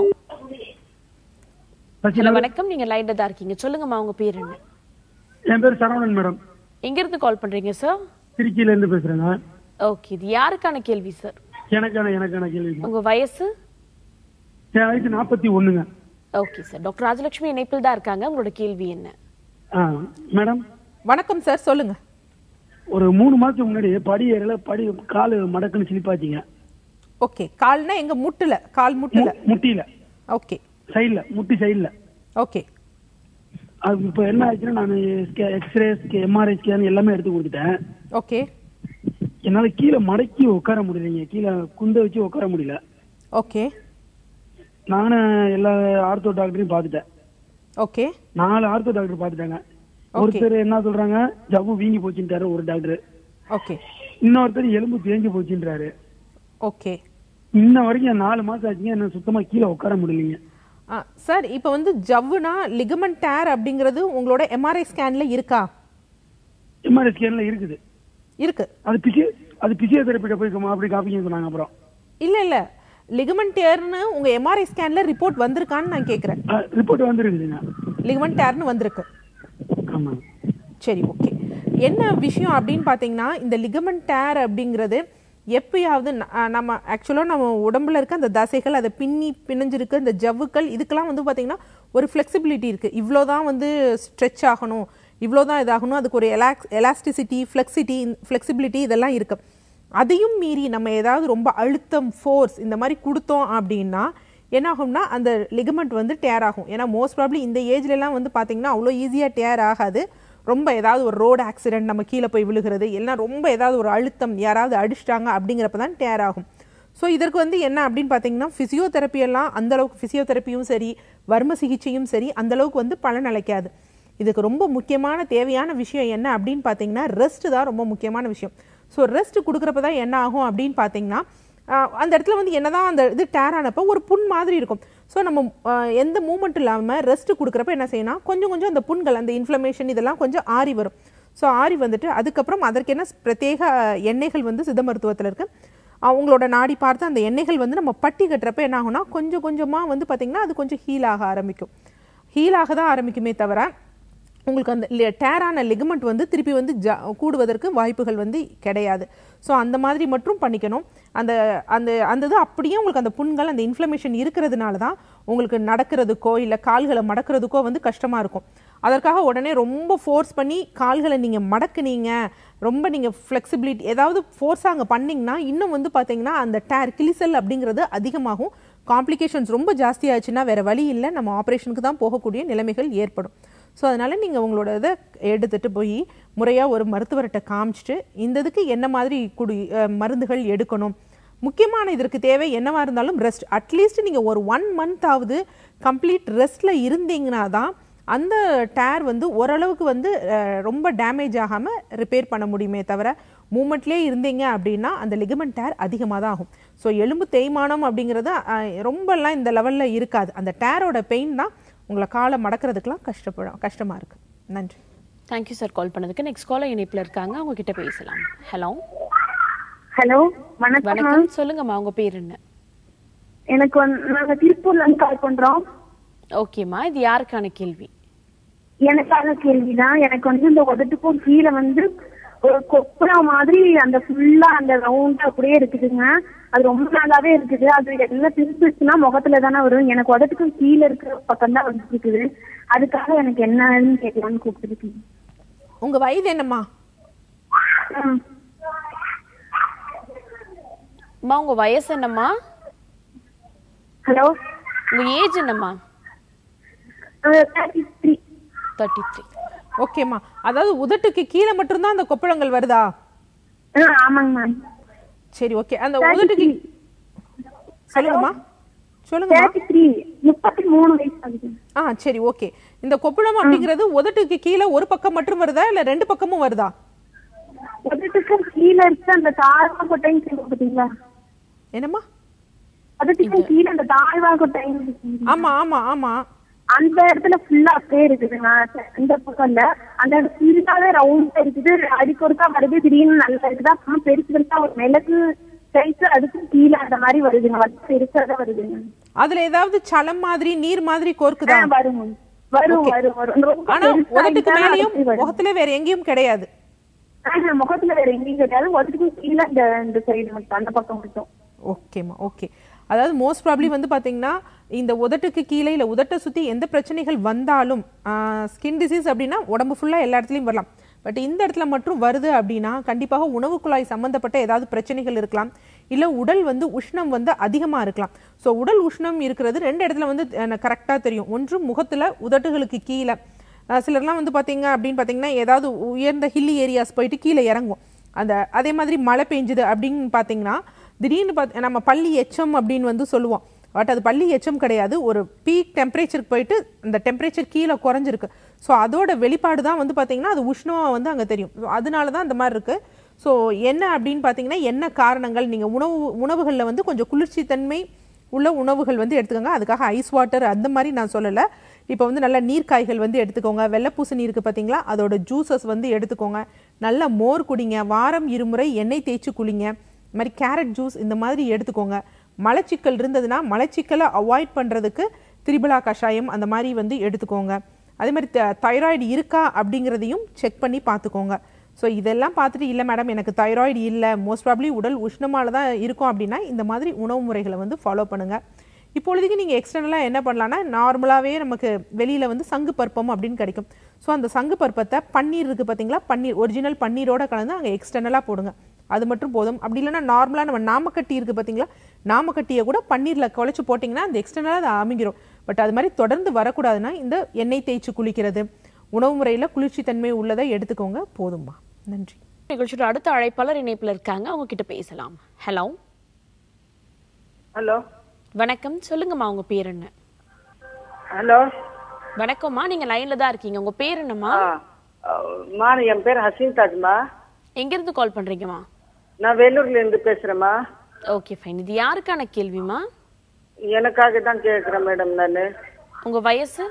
ஹலோ வணக்கம் நீங்க லைன்ல தான் இருக்கீங்க சொல்லுங்கம்மா உங்க பேர் என்ன என் பேர் சரவணன் மேடம் எங்க இருந்து கால் பண்றீங்க சார் திருச்சியில இருந்து பேசுறேங்க ஓகே இது யாருக்கான கேள்வி சார் எனக்கான எனக்கான கேள்வி உங்க வயசு என் வயசு நாற்பத்தி ஒண்ணுங்க ஓகே சார் டாக்டர் ராஜலட்சுமி இணைப்பில் தான் இருக்காங்க உங்களோட கேள்வி என்ன ஆ மேடம் வணக்கம் சார் சொல்லுங்க ஒரு மூணு மாசத்துக்கு முன்னாடி படி ஏறல படி காலு மடக்குன்னு சிலிப்பாச்சிங்க ஓகே கால்னா எங்க முட்டுல கால் முட்டுல முட்டியில ஓகே சைடுல முட்டி சைடுல ஓகே அது இப்போ என்ன ஆச்சுன்னா நான் எக்ஸ்ரே எம்ஆர்ஐ ஸ்கேன் எல்லாமே எடுத்து கொடுத்துட்டேன் ஓகே என்னால கீழே மடக்கி உட்கார முடியலைங்க கீழே குந்த வச்சு உட்கார முடியல ஓகே நானும் எல்லா ஆர்த்தோ டாக்டரையும் பார்த்துட்டேன் ஓகே நாலு ஆர்த்தோ டாக்டர் பார்த்துட்டாங்க ஒருத்தர் என்ன சொல்றாங்க ஜவ்வு வீங்கி போச்சுன்றாரு ஒரு டாக்டர் ஓகே இன்னொருத்தர் எலும்பு தேஞ்சு போச்சுன்றாரு ஓகே இன்ன வரைக்கும் நாலு மாசம் ஆச்சுங்க என்ன சுத்தமா கீழே உட்கார முடியலைங்க ஆ சார் இப்போ வந்து ஜவ்வுனா லிகமெண்ட் டேர் அப்படிங்கிறது உங்களோட எம்ஆர்ஐ ஸ்கேன்ல இருக்கா எம்ஆர்ஐ ஸ்கேன்ல இருக்குது இருக்கு அது பிசியோ அது பிசியோதெரப்பிட்ட போய் கா- அப்படி காப்பிங்க சொன்னாங்க அப்புறம் இல்ல இல்ல லிகமெண்ட் டேர்னு உங்க எம்ஆர்ஐ ஸ்கேன்ல ரிப்போர்ட் வந்திருக்கான்னு நான் கேக்குறேன் ரிப்போர்ட் வந்துருக்குதுங்க லிகமெண்ட் டேர்னு வந்திருக்கு ஆமா சரி ஓகே என்ன விஷயம் அப்படின்னு பார்த்தீங்கன்னா இந்த லிகமெண்ட் டேர் அப்படிங்கிறது எப்பயாவது ந- அஹ் நம்ம ஆக்சுவலாக நம்ம உடம்புல இருக்க அந்த தசைகள் அதை பின்னி பிணைஞ்சிருக்கு இந்த ஜவ்வுக்கள் இதுக்கெல்லாம் வந்து பார்த்தீங்கன்னா ஒரு ஃப்ளெக்சிபிலிட்டி இருக்குது இவ்வளோ தான் வந்து ஸ்ட்ரெச் ஆகணும் இவ்வளோ தான் இதாகணும் அதுக்கு ஒரு எலாக்ஸ் எலாஸ்டிசிட்டி ஃப்ளெக்சிட்டி ஃப்ளெக்சிபிலிட்டி இதெல்லாம் இருக்குது அதையும் மீறி நம்ம ஏதாவது ரொம்ப அழுத்தம் ஃபோர்ஸ் இந்த மாதிரி கொடுத்தோம் அப்படின்னா என்ன ஆகும்னா அந்த லிகமெண்ட் வந்து டேர் ஆகும் ஏன்னா மோஸ்ட் ப்ராப்ளி இந்த ஏஜ்லலாம் வந்து பார்த்தீங்கன்னா அவ்வளோ ஈஸியாக டேர் ஆகாது ரொம்ப ஏதாவது ஒரு ரோடு ஆக்சிடென்ட் நம்ம கீழே போய் விழுகிறது இல்லைன்னா ரொம்ப ஏதாவது ஒரு அழுத்தம் யாராவது அடிச்சிட்டாங்க அப்படிங்கிறப்ப தான் டேர் ஆகும் ஸோ இதற்கு வந்து என்ன அப்படின்னு பார்த்தீங்கன்னா ஃபிசியோதெரப்பி எல்லாம் அந்த அளவுக்கு ஃபிசியோதெரப்பியும் சரி வர்ம சிகிச்சையும் சரி அந்த அளவுக்கு வந்து பலன் அளிக்காது இதுக்கு ரொம்ப முக்கியமான தேவையான விஷயம் என்ன அப்படின்னு பார்த்தீங்கன்னா ரெஸ்ட் தான் ரொம்ப முக்கியமான விஷயம் ஸோ ரெஸ்ட் கொடுக்குறப்ப தான் என்ன ஆகும் அப்படின்னு பார்த்தீங்கன்னா ஆஹ் அந்த இடத்துல வந்து என்னதான் அந்த இது டேர் ஆனப்போ ஒரு புண் மாதிரி இருக்கும் ஸோ நம்ம ஆஹ் எந்த மூமெண்ட் இல்லாமல் ரெஸ்ட் கொடுக்குறப்ப என்ன செய்யணும் கொஞ்சம் கொஞ்சம் அந்த புண்கள் அந்த இன்ஃப்ளமேஷன் இதெல்லாம் கொஞ்சம் ஆறி வரும் ஸோ ஆறி வந்துட்டு அதுக்கப்புறம் அதற்கு என்ன பிரத்யேக எண்ணெய்கள் வந்து சித்த மருத்துவத்தில் இருக்கு அவங்களோட நாடி பார்த்து அந்த எண்ணெய்கள் வந்து நம்ம பட்டி கட்டுறப்ப என்ன ஆகும்னா கொஞ்சம் கொஞ்சமாக வந்து பார்த்திங்கன்னா அது கொஞ்சம் ஹீல் ஆக ஆரம்பிக்கும் ஹீல் ஆக தான் ஆரம்பிக்குமே தவிர உங்களுக்கு அந்த டேரான லிகமெண்ட் வந்து திருப்பி வந்து ஜா கூடுவதற்கு வாய்ப்புகள் வந்து கிடையாது ஸோ அந்த மாதிரி மட்டும் பண்ணிக்கணும் அந்த அந்த அந்த இது அப்படியே உங்களுக்கு அந்த புண்கள் அந்த இன்ஃப்ளமேஷன் இருக்கிறதுனால தான் உங்களுக்கு நடக்கிறதுக்கோ இல்லை கால்களை மடக்கிறதுக்கோ வந்து கஷ்டமாக இருக்கும் அதற்காக உடனே ரொம்ப ஃபோர்ஸ் பண்ணி கால்களை நீங்கள் மடக்குனீங்க ரொம்ப நீங்கள் ஃப்ளெக்சிபிலிட்டி ஏதாவது ஃபோர்ஸாக அங்கே பண்ணிங்கன்னா இன்னும் வந்து பார்த்தீங்கன்னா அந்த டேர் கிளிசல் அப்படிங்கிறது அதிகமாகும் காம்ப்ளிகேஷன்ஸ் ரொம்ப ஜாஸ்தியாச்சுன்னா வேறு வழி இல்லை நம்ம ஆப்ரேஷனுக்கு தான் போகக்கூடிய நிலைமைகள் ஏற்படும் ஸோ அதனால் நீங்கள் உங்களோட இதை எடுத்துகிட்டு போய் முறையாக ஒரு மருத்துவர்கிட்ட காமிச்சிட்டு இந்த இதுக்கு என்ன மாதிரி குடி அஹ், மருந்துகள் எடுக்கணும் முக்கியமான இதற்கு தேவை என்னவா இருந்தாலும் ரெஸ்ட் அட்லீஸ்ட் நீங்கள் ஒரு ஒன் மந்த் ஆகுது கம்ப்ளீட் ரெஸ்ட்டில் இருந்தீங்கன்னா தான் அந்த டேர் வந்து ஓரளவுக்கு வந்து அஹ், ரொம்ப டேமேஜ் ஆகாமல் ரிப்பேர் பண்ண முடியுமே தவிர மூமெண்ட்லேயே இருந்தீங்க அப்படின்னா அந்த லிகமெண்ட் டேர் அதிகமாக தான் ஆகும் ஸோ எலும்பு தேய்மானம் அப்படிங்கிறது அஹ், ரொம்பலாம் இந்த லெவலில் இருக்காது அந்த டேரோட பெயின் தான் உங்களை காலை மடக்கிறதுக்கெலாம் கஷ்டப்படும் கஷ்டமாக இருக்குது நன்றி தேங்க்யூ சார் கால் பண்ணதுக்கு நெக்ஸ்ட் காலர் இணைப்பில் இருக்காங்க அவங்க கிட்ட பேசலாம் ஹலோ ஹலோ வணக்கம் வணக்கம் சொல்லுங்கம்மா உங்க பேர் என்ன எனக்கு வந்து நாங்க திருப்பூர்ல இருந்து கால் பண்றோம் ஓகேம்மா இது யாருக்கான கேள்வி எனக்கான கேள்விதான் எனக்கு வந்து இந்த உதட்டுக்கும் கீழே வந்து ஒரு கொப்புரா மாதிரி அந்த ஃபுல்லா அந்த ரவுண்டா அப்படியே இருக்குதுங்க அது ரொம்ப நாளாவே இருக்குது அது என்ன திருப்பிச்சுன்னா முகத்துல தானே வரும் எனக்கு உதட்டுக்கும் கீழே இருக்கிற பக்கம் தான் வந்துட்டு இருக்குது அதுக்காக எனக்கு என்னன்னு கேட்கலாம்னு கூப்பிட்டுருக்கீங்க உங்க வயது என்னம்மா ம். அம்மா உங்க வயசு என்னம்மா ஹலோ உங்க ஏஜ் என்னம்மா தேர்ட்டி த்ரீ தேர்ட்டி த்ரீ ஓகேம்மா அதாவது உதட்டுக்கு கீழே மட்டும்தான் அந்த கொப்பளங்கள் வருதா ஆமாங்க மேம் சரி ஓகே அந்த உதட்டுக்கு சொல்லுங்கம்மா சொல்லுங்கம்மா தேர்ட்டி த்ரீ முப்பத்தி மூணு வயசு ஆகுது ஆ சரி ஓகே இந்த கொப்புளம் அப்படிங்கிறது உதட்டுக்கு கீழே ஒரு பக்கம் மட்டும் வருதா இல்ல ரெண்டு பக்கமும் வருதா உதட்டுக்கும் கீழே இருக்கு அந்த தாழ்வா கொட்டைன்னு சொல்லுவோம் பாத்தீங்களா என்னம்மா உதட்டுக்கும் கீழே அந்த தாழ்வா கொட்டைன்னு இருக்கு. ஆமா ஆமா ஆமா அந்த இடத்துல ஃபுல்லா அப்படியே இருக்குதுங்க இந்த பக்கம் இல்ல அந்த இடம் ஃபுல்லாவே ரவுண்டா இருக்குது அடிக்கு ஒருக்கா வருது திடீர்னு நல்லா இருக்குதா அப்புறம் பெருசு பெருசா ஒரு மிளகு சைஸ் அதுக்கும் கீழே அந்த மாதிரி வருதுங்க வந்து பெருசா தான் வருதுங்க அதுல ஏதாவது சலம் மாதிரி நீர் மாதிரி கோர்க்குதா ஆ, வரும் வரும் வரும் வரும் ரொம்ப ஆனா பெருசா உதட்டுக்கு இருந்தா மேலயும் அப்படி வரும். முகத்துல வேற எங்கேயும் கிடையாது ஆஹா, முகத்துல வேற எங்கேயும் கிடையாது உதட்டுக்கும் கீழே இந்த இந்த சைடு மட்டும் அந்த பக்கம் மட்டும் ஓகேம்மா ஓகே அதாவது மோஸ்ட் ப்ராப்ளி வந்து பாத்தீங்கன்னா இந்த உதட்டுக்கு கீழே இல்லை உதட்டை சுற்றி எந்த பிரச்சனைகள் வந்தாலும் ஸ்கின் டிசீஸ் அப்படின்னா உடம்பு ஃபுல்லாக எல்லா இடத்துலையும் வரலாம் பட் இந்த இடத்துல மட்டும் வருது அப்படின்னா கண்டிப்பாக உணவு குழாய் சம்மந்தப்பட்ட ஏதாவது பிரச்சனைகள் இருக்கலாம் இல்லை உடல் வந்து உஷ்ணம் வந்து அதிகமாக இருக்கலாம் ஸோ உடல் உஷ்ணம் இருக்கிறது ரெண்டு இடத்துல வந்து கரெக்டாக தெரியும் ஒன்று முகத்தில் உதட்டுகளுக்கு கீழே அஹ் சிலர்லாம் வந்து பார்த்தீங்க அப்படின்னு பார்த்தீங்கன்னா ஏதாவது உயர்ந்த ஹில்லி ஏரியாஸ் போயிட்டு கீழே இறங்கும் அந்த அதே மாதிரி மழை பெஞ்சுது அப்படின்னு பார்த்தீங்கன்னா திடீர்னு பார்த்து நம்ம பள்ளி எச்சம் அப்படின்னு வந்து சொல்லுவோம் பட் அது பள்ளி எச்சம் கிடையாது ஒரு பீக் டெம்பரேச்சருக்கு போயிட்டு அந்த டெம்பரேச்சர் கீழே குறைஞ்சிருக்கு ஸோ அதோட வெளிப்பாடு தான் வந்து பார்த்தீங்கன்னா அது உஷ்ணமாக வந்து அங்கே தெரியும் ஸோ அதனால தான் அந்த மாதிரி இருக்குது ஸோ என்ன அப்படின்னு பார்த்தீங்கன்னா என்ன காரணங்கள் நீங்கள் உணவு உணவுகளில் வந்து கொஞ்சம் குளிர்ச்சி தன்மை உள்ள உணவுகள் வந்து எடுத்துக்கோங்க அதுக்காக ஐஸ் வாட்டர் அந்த மாதிரி நான் சொல்லலை இப்போ வந்து நல்ல நீர்க்காய்கள் வந்து எடுத்துக்கோங்க வெள்ளைப்பூசணி இருக்குது பார்த்தீங்களா அதோட ஜூசஸ் வந்து எடுத்துக்கோங்க நல்ல மோர் குடிங்க வாரம் இருமுறை எண்ணெய் தேய்ச்சி குளிங்க இந்த மாதிரி கேரட் ஜூஸ் இந்த மாதிரி எடுத்துக்கோங்க மலச்சிக்கல் இருந்ததுன்னா மலச்சிக்கலை அவாய்ட் பண்ணுறதுக்கு திரிபலா கஷாயம் அந்த மாதிரி வந்து எடுத்துக்கோங்க அதே மாதிரி தைராய்டு இருக்கா அப்படிங்கிறதையும் செக் பண்ணி பார்த்துக்கோங்க ஸோ இதெல்லாம் பார்த்துட்டு இல்லை மேடம் எனக்கு தைராய்டு இல்லை மோஸ்ட் ப்ராப்ளி உடல் உஷ்ணமால தான் இருக்கும் அப்படின்னா இந்த மாதிரி உணவு முறைகளை வந்து ஃபாலோ பண்ணுங்கள் இப்பொழுதுக்கு நீங்கள் எக்ஸ்டர்னலாக என்ன பண்ணலாம்னா நார்மலாகவே நமக்கு வெளியில் வந்து சங்கு பருப்பம் அப்படின்னு கிடைக்கும் ஸோ அந்த சங்கு பருப்பத்தை பன்னீர் இருக்குது பார்த்தீங்களா பன்னீர் ஒரிஜினல் பன்னீரோட கலந்து அங்கே எக்ஸ்டர்னலாக போடுங்க அது மட்டும் போதும் அப்படி இல்லைன்னா நார்மலாக நம்ம நாமக்கட்டி இருக்குது பார்த்தீங்களா நாமக்கட்டியை கூட பன்னீரில் குழச்சி போட்டிங்கன்னா அந்த எக்ஸ்டர்னலாக அது அமைங்கிரும் பட் அது மாதிரி தொடர்ந்து வரக்கூடாதுன்னா இந்த எண்ணெய் தேய்ச்சி குளிக்கிறது உணவு முறையில் குளிர்ச்சி தன்மை உள்ளதை எடுத்துக்கோங்க போதும்மா நன்றி நிகழ்ச்சியோட அடுத்த அழைப்பாளர் இணைப்புல இருக்காங்க அவங்க கிட்ட பேசலாம் ஹலோ ஹலோ வணக்கம் சொல்லுங்கம்மா உங்க பேர் என்ன ஹலோ வணக்கம்மா நீங்க லைன்ல தான் இருக்கீங்க உங்க பேர் என்னம்மா மா என் பேர் ஹசீன் தாஜ்மா எங்க இருந்து கால் பண்றீங்கம்மா நான் வேலூர்ல இருந்து பேசுறேம்மா ஓகே ஃபைன் இது யாருக்கான கேள்விமா எனக்காக தான் கேட்குறேன் மேடம் நான் உங்க வயசு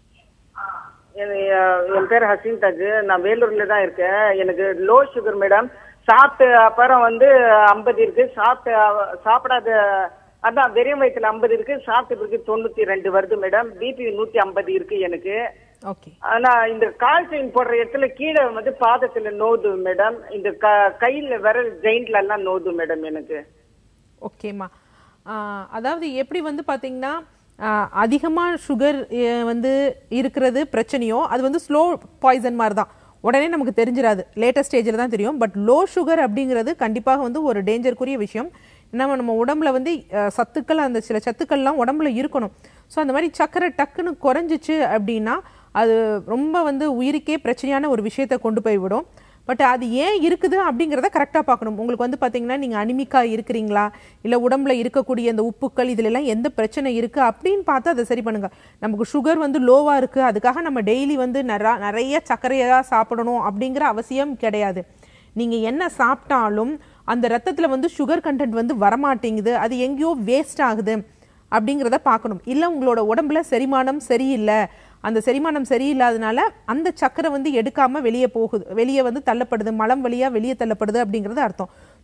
என் பேர் ஹசீன் தாஜ் நான் வேலூர்ல தான் இருக்கேன் எனக்கு லோ சுகர் மேடம் சாப்பிட்டு அப்புறம் வந்து ஐம்பது இருக்கு சாப்பிட்டு அ- சாப்பிடாத அதான் வெறும் வயிற்றுல ஐம்பது இருக்கு சாப்பிட்ட பிறகு தொண்ணூத்தி ரெண்டு வருது மேடம் பிபி நூத்தி ஐம்பது இருக்கு எனக்கு ஓகே ஆனா இந்த கால் செயின் போடுற இடத்துல கீழே வந்து பாதத்துல நோது மேடம் இந்த க- கையில விரல் ஜெயின்ட்ல எல்லாம் நோது மேடம் எனக்கு ஓகேம்மா ஆஹ் அதாவது எப்படி வந்து பார்த்தீங்கன்னா அதிகமாக சுகர் வந்து இருக்கிறது பிரச்சனையோ அது வந்து ஸ்லோ பாய்சன் மாதிரி தான் உடனே நமக்கு தெரிஞ்சிடாது லேட்டஸ்ட் ஸ்டேஜில் தான் தெரியும் பட் லோ சுகர் அப்படிங்கிறது கண்டிப்பாக வந்து ஒரு டேஞ்சருக்குரிய விஷயம் நம்ம நம்ம உடம்புல வந்து அஹ், சத்துக்கள் அந்த சில சத்துக்கள்லாம் உடம்புல இருக்கணும் ஸோ அந்த மாதிரி சக்கரை டக்குன்னு குறைஞ்சிச்சு அப்படின்னா அது ரொம்ப வந்து உயிருக்கே பிரச்சனையான ஒரு விஷயத்தை கொண்டு போய் விடும் பட் அது ஏன் இருக்குது அப்படிங்கிறத கரெக்டாக பார்க்கணும் உங்களுக்கு வந்து பார்த்தீங்கன்னா நீங்கள் அனிமிக்கா இருக்கிறீங்களா இல்லை உடம்புல இருக்கக்கூடிய இந்த உப்புக்கள் இதுல எல்லாம் எந்த பிரச்சனை இருக்குது அப்படின்னு பார்த்து அதை சரி பண்ணுங்க நமக்கு சுகர் வந்து லோவாக இருக்குது அதுக்காக நம்ம டெய்லி வந்து நிறா நிறைய சர்க்கரையாக சாப்பிடணும் அப்படிங்கிற அவசியம் கிடையாது நீங்கள் என்ன சாப்பிட்டாலும் அந்த ரத்தத்தில் வந்து சுகர் கண்டென்ட் வந்து வரமாட்டேங்குது அது எங்கேயோ வேஸ்ட் ஆகுது அப்படிங்கிறத பார்க்கணும் இல்லை உங்களோட உடம்புல செரிமானம் சரியில்லை அந்த செரிமானம் சரியில்லாதனால அந்த சக்கரை வந்து எடுக்காம வெளியே போகுது வெளியே வந்து தள்ளப்படுது மலம் வழியா வெளியே தள்ளப்படுது அப்படிங்கிறது அர்த்தம்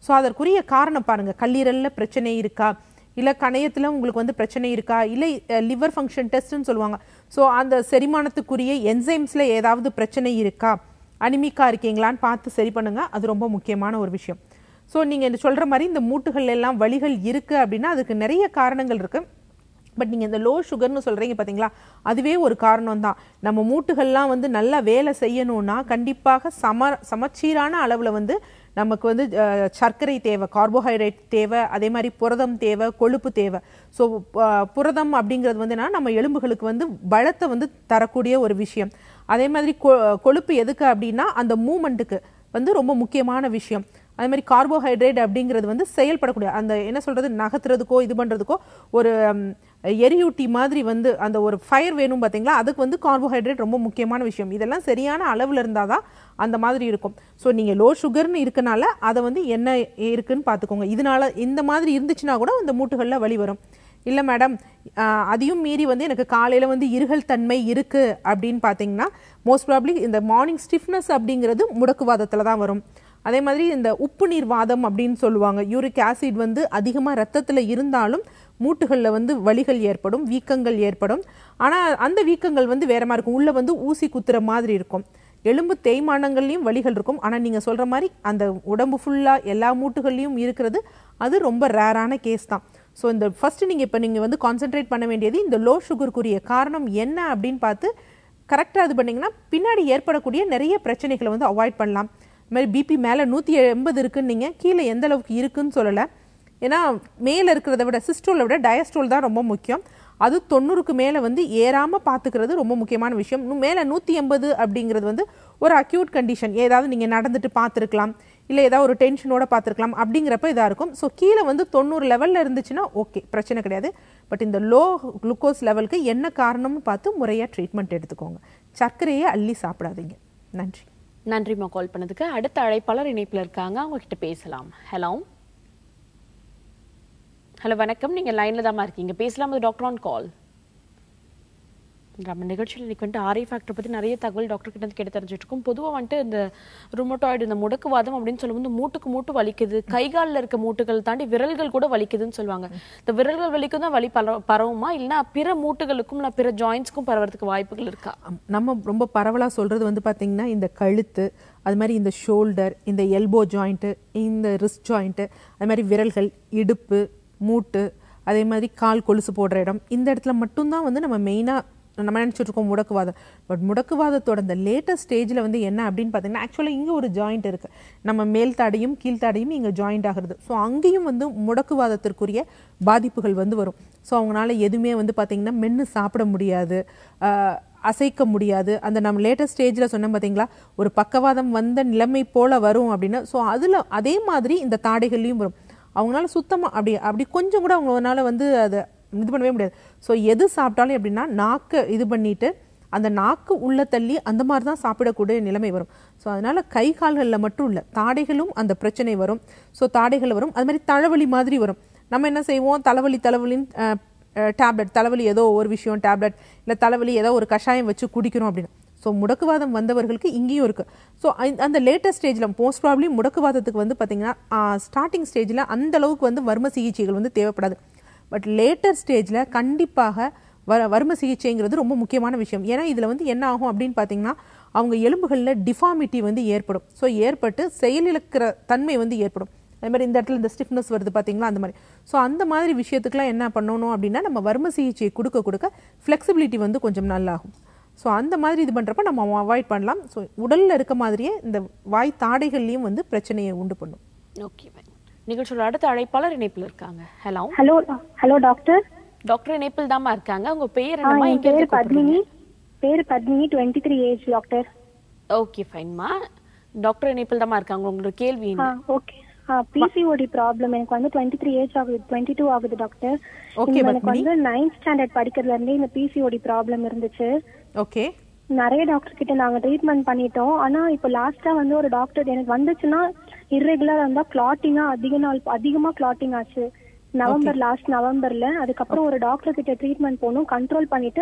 ஸோ அதற்குரிய காரணம் பாருங்க கல்லீரல்ல பிரச்சனை இருக்கா இல்லை கணையத்தில் உங்களுக்கு வந்து பிரச்சனை இருக்கா இல்லை லிவர் ஃபங்க்ஷன் டெஸ்ட்னு சொல்லுவாங்க ஸோ அந்த செரிமானத்துக்குரிய என்சைம்ஸில் ஏதாவது பிரச்சனை இருக்கா அனிமிக்கா இருக்கீங்களான்னு பார்த்து சரி பண்ணுங்க அது ரொம்ப முக்கியமான ஒரு விஷயம் ஸோ நீங்கள் சொல்கிற மாதிரி இந்த மூட்டுகள் எல்லாம் வலிகள் இருக்குது அப்படின்னா அதுக்கு நிறைய காரணங்கள் இருக்குது பட் நீங்கள் இந்த லோ சுகர்னு சொல்கிறீங்க பார்த்தீங்களா அதுவே ஒரு காரணம் தான் நம்ம மூட்டுகள்லாம் வந்து நல்லா வேலை செய்யணும்னா கண்டிப்பாக சம சமச்சீரான அளவில் வந்து நமக்கு வந்து அஹ், சர்க்கரை தேவை கார்போஹைட்ரேட் தேவை அதே மாதிரி புரதம் தேவை கொழுப்பு தேவை ஸோ புரதம் அப்படிங்கிறது வந்து என்னன்னா நம்ம எலும்புகளுக்கு வந்து பலத்தை வந்து தரக்கூடிய ஒரு விஷயம் அதே மாதிரி கொ- கொழுப்பு எதுக்கு அப்படின்னா அந்த மூமெண்ட்டுக்கு வந்து ரொம்ப முக்கியமான விஷயம் அதே மாதிரி கார்போஹைட்ரேட் அப்படிங்கிறது வந்து செயல்படக்கூடிய அந்த என்ன சொல்றது நகர்த்துறதுக்கோ இது பண்றதுக்கோ ஒரு ம், எரியூட்டி மாதிரி வந்து அந்த ஒரு ஃபயர் வேணும் பாத்தீங்களா அதுக்கு வந்து கார்போஹைட்ரேட் ரொம்ப முக்கியமான விஷயம் இதெல்லாம் சரியான அளவில் இருந்தால் தான் அந்த மாதிரி இருக்கும் ஸோ நீங்கள் லோ சுகர்னு இருக்கனால அதை வந்து என்ன இருக்குன்னு பார்த்துக்கோங்க இதனால இந்த மாதிரி இருந்துச்சுன்னா கூட இந்த மூட்டுகளில் வலி வரும் இல்லை மேடம் ஆஹ், அதையும் மீறி வந்து எனக்கு காலையில் வந்து இருகல் தன்மை இருக்கு அப்படின்னு பார்த்தீங்கன்னா மோஸ்ட் ப்ராப்ளி இந்த மார்னிங் ஸ்டிஃப்னஸ் அப்படிங்கிறது முடக்குவாதத்தில் தான் வரும் அதே மாதிரி இந்த உப்பு நீர் வாதம் அப்படின்னு சொல்லுவாங்க யூரிக் ஆசிட் வந்து அதிகமாக ரத்தத்தில் இருந்தாலும் மூட்டுகளில் வந்து வலிகள் ஏற்படும் வீக்கங்கள் ஏற்படும் ஆனால் அந்த வீக்கங்கள் வந்து வேற மாதிரி இருக்கும் உள்ளே வந்து ஊசி குத்துற மாதிரி இருக்கும் எலும்பு தேய்மானங்கள்லையும் வலிகள் இருக்கும் ஆனால் நீங்கள் சொல்கிற மாதிரி அந்த உடம்பு ஃபுல்லாக எல்லா மூட்டுகள்லையும் இருக்கிறது அது ரொம்ப ரேரான கேஸ் தான் ஸோ இந்த ஃபர்ஸ்ட் நீங்கள் இப்போ நீங்கள் வந்து கான்சென்ட்ரேட் பண்ண வேண்டியது இந்த லோ சுகருக்குரிய காரணம் என்ன அப்படின்னு பார்த்து கரெக்டாக இது பண்ணிங்கன்னா பின்னாடி ஏற்படக்கூடிய நிறைய பிரச்சனைகளை வந்து அவாய்ட் பண்ணலாம் இது மாதிரி பிபி மேலே நூற்றி எண்பது இருக்குன்னு நீங்கள் கீழே எந்த அளவுக்கு இருக்குன்னு சொல்லலை ஏன்னா மேலே இருக்கிறத விட சிஸ்டோலை விட டயஸ்ட்ரோல் தான் ரொம்ப முக்கியம் அது தொண்ணூறுக்கு மேலே வந்து ஏறாமல் பார்த்துக்கிறது ரொம்ப முக்கியமான விஷயம் இன்னும் மேலே நூற்றி எண்பது அப்படிங்கிறது வந்து ஒரு அக்யூட் கண்டிஷன் ஏதாவது நீங்கள் நடந்துட்டு பார்த்துருக்கலாம் இல்லை ஏதாவது ஒரு டென்ஷனோட பார்த்துருக்கலாம் அப்படிங்கிறப்ப இதாக இருக்கும் ஸோ கீழே வந்து தொண்ணூறு லெவலில் இருந்துச்சுன்னா ஓகே பிரச்சனை கிடையாது பட் இந்த லோ குளுக்கோஸ் லெவலுக்கு என்ன காரணம்னு பார்த்து முறையாக ட்ரீட்மெண்ட் எடுத்துக்கோங்க சர்க்கரையை அள்ளி சாப்பிடாதீங்க நன்றி நன்றிம்மா கால் பண்ணதுக்கு அடுத்த அழைப்பாளர் இணைப்புல இருக்காங்க அவங்க கிட்ட பேசலாம் ஹலோ ஹலோ வணக்கம் நீங்க லைன்ல தான் இருக்கீங்க பேசலாம் அது டாக்டர் ஆன் கால் நம்ம நிகழ்ச்சியில் இன்னைக்கு வந்துட்டு ஆரி ஃபேக்டர் பற்றி நிறைய தகவல் டாக்டர் கிட்ட இருந்து கேட்டு தெரிஞ்சுட்டு இருக்கோம் பொதுவாக வந்துட்டு இந்த ருமட்டாய்டு இந்த முடக்குவாதம் அப்படின்னு சொல்லும்போது மூட்டுக்கு மூட்டு வலிக்குது கை காலில் இருக்க மூட்டுகள் தாண்டி விரல்கள் கூட வலிக்குதுன்னு சொல்லுவாங்க இந்த விரல்கள் வலிக்கும் தான் வலி பரவ பரவுமா இல்லைன்னா பிற மூட்டுகளுக்கும் இல்லை பிற ஜாயின்ஸ்க்கும் பரவறதுக்கு வாய்ப்புகள் இருக்கா அம், நம்ம ரொம்ப பரவலாக சொல்கிறது வந்து பார்த்திங்கன்னா இந்த கழுத்து அது மாதிரி இந்த ஷோல்டர் இந்த எல்போ ஜாயிண்ட்டு இந்த ரிஸ்ட் ஜாயிண்ட்டு அது மாதிரி விரல்கள் இடுப்பு மூட்டு அதே மாதிரி கால் கொலுசு போடுற இடம் இந்த இடத்துல மட்டும்தான் வந்து நம்ம மெயினாக நம்ம நினச்சிட்டு இருக்கோம் முடக்குவாதம் பட் முடக்குவாதத்தோட இந்த லேட்டஸ்ட் ஸ்டேஜில் வந்து என்ன அப்படின்னு பார்த்தீங்கன்னா ஆக்சுவலாக இங்கே ஒரு ஜாயிண்ட் இருக்குது நம்ம மேல் தாடையும் கீழ்த்தாடையும் இங்கே ஜாயிண்ட் ஆகுறது ஸோ அங்கேயும் வந்து முடக்குவாதத்திற்குரிய பாதிப்புகள் வந்து வரும் ஸோ அவங்களால எதுவுமே வந்து பார்த்திங்கன்னா மென்று சாப்பிட முடியாது ஆஹ், அசைக்க முடியாது அந்த நம்ம லேட்டஸ்ட் ஸ்டேஜில் சொன்னோம் பார்த்தீங்களா ஒரு பக்கவாதம் வந்த நிலைமை போல வரும் அப்படின்னு ஸோ அதில் அதே மாதிரி இந்த தாடைகள்லையும் வரும் அவங்களால சுத்தமாக அப்படி அப்படி கொஞ்சம் கூட அவங்களால வந்து அதை இது பண்ணவே முடியாது ஸோ எது சாப்பிட்டாலும் எப்படின்னா நாக்கை இது பண்ணிட்டு அந்த நாக்கு உள்ள தள்ளி அந்த மாதிரி தான் சாப்பிடக்கூடிய நிலைமை வரும் ஸோ அதனால கை கால்களில் மட்டும் இல்லை தாடைகளும் அந்த பிரச்சனை வரும் ஸோ தாடைகள் வரும் அது மாதிரி தலைவலி மாதிரி வரும் நம்ம என்ன செய்வோம் தலைவலி தலைவலின்னு டேப்லெட் தலைவலி ஏதோ ஒரு விஷயம் டேப்லெட் இல்லை தலைவலி ஏதோ ஒரு கஷாயம் வச்சு குடிக்கிறோம் அப்படின்னு ஸோ முடக்குவாதம் வந்தவர்களுக்கு இங்கேயும் இருக்குது ஸோ அந்த லேட்டஸ்ட் ஸ்டேஜில் மோஸ்ட் ப்ராப்ளி முடக்குவாதத்துக்கு வந்து பார்த்திங்கன்னா ஸ்டார்டிங் ஸ்டேஜில் அந்த அளவுக்கு வந்து வர்ம சிகிச்சைகள் வந்து தேவைப்படாது பட் லேட்டர் ஸ்டேஜில் கண்டிப்பாக வ வர்ம சிகிச்சைங்கிறது ரொம்ப முக்கியமான விஷயம் ஏன்னா இதில் வந்து என்ன ஆகும் அப்படின்னு பார்த்தீங்கன்னா அவங்க எலும்புகளில் டிஃபார்மிட்டி வந்து ஏற்படும் ஸோ ஏற்பட்டு செயலிழக்கிற தன்மை வந்து ஏற்படும் அதே மாதிரி இந்த இடத்துல இந்த ஸ்டிஃப்னஸ் வருது பார்த்தீங்களா அந்த மாதிரி ஸோ அந்த மாதிரி விஷயத்துக்குலாம் என்ன பண்ணணும் அப்படின்னா நம்ம வர்ம சிகிச்சையை கொடுக்க கொடுக்க ஃப்ளெக்சிபிலிட்டி வந்து கொஞ்சம் நல்லாகும் ஸோ அந்த மாதிரி இது பண்ணுறப்ப நம்ம அவாய்ட் பண்ணலாம் ஸோ உடலில் இருக்க மாதிரியே இந்த வாய் தாடைகள்லையும் வந்து பிரச்சனையை உண்டு பண்ணும் ஓகே நிகழ்ச்சியோட அடுத்த அழைப்பாளர் இணைப்பில் இருக்காங்க hello hello hello doctor doctor இணைப்பில் தாம்மா இருக்காங்க உங்க பெயர் ஆ, என்னம்மா என் எங்க பேர் இருந்து பத்மினி பேர் Padmini twenty three age doctor okay ஃபைன்மா டாக்டர் இணைப்பில் தாம்மா இருக்காங்க உங்களோட கேள்வி ஆ என்ன ஓகே பிசிஓடி ப்ராப்ளம் எனக்கு வந்து டுவெண்ட்டி த்ரீ ஏஜ் ஆகுது டுவெண்ட்டி டூ ஆகுது டாக்டர் Okay, இந்த எனக்கு பத்மினி. வந்து நைன்த் ஸ்டாண்டர்ட் படிக்கிறதுல இருந்தே இந்த பிசிஓடி ப்ராப்ளம் இருந்துச்சு ஓகே நிறைய டாக்டர் கிட்ட நாங்க ட்ரீட்மெண்ட் பண்ணிட்டோம் ஆனா இப்போ லாஸ்டா வந்து ஒரு டாக்டர் எனக்கு வந்துச்சுன்னா இர்ரெகுலரா இருந்தா கிளாட்டிங்கா அதிக நாள் அதிகமா கிளாட்டிங் ஆச்சு நவம்பர் லாஸ்ட் நவம்பர்ல அதுக்கப்புறம் ஒரு டாக்டர் கிட்ட ட்ரீட்மெண்ட் போனோம் கண்ட்ரோல் பண்ணிட்டு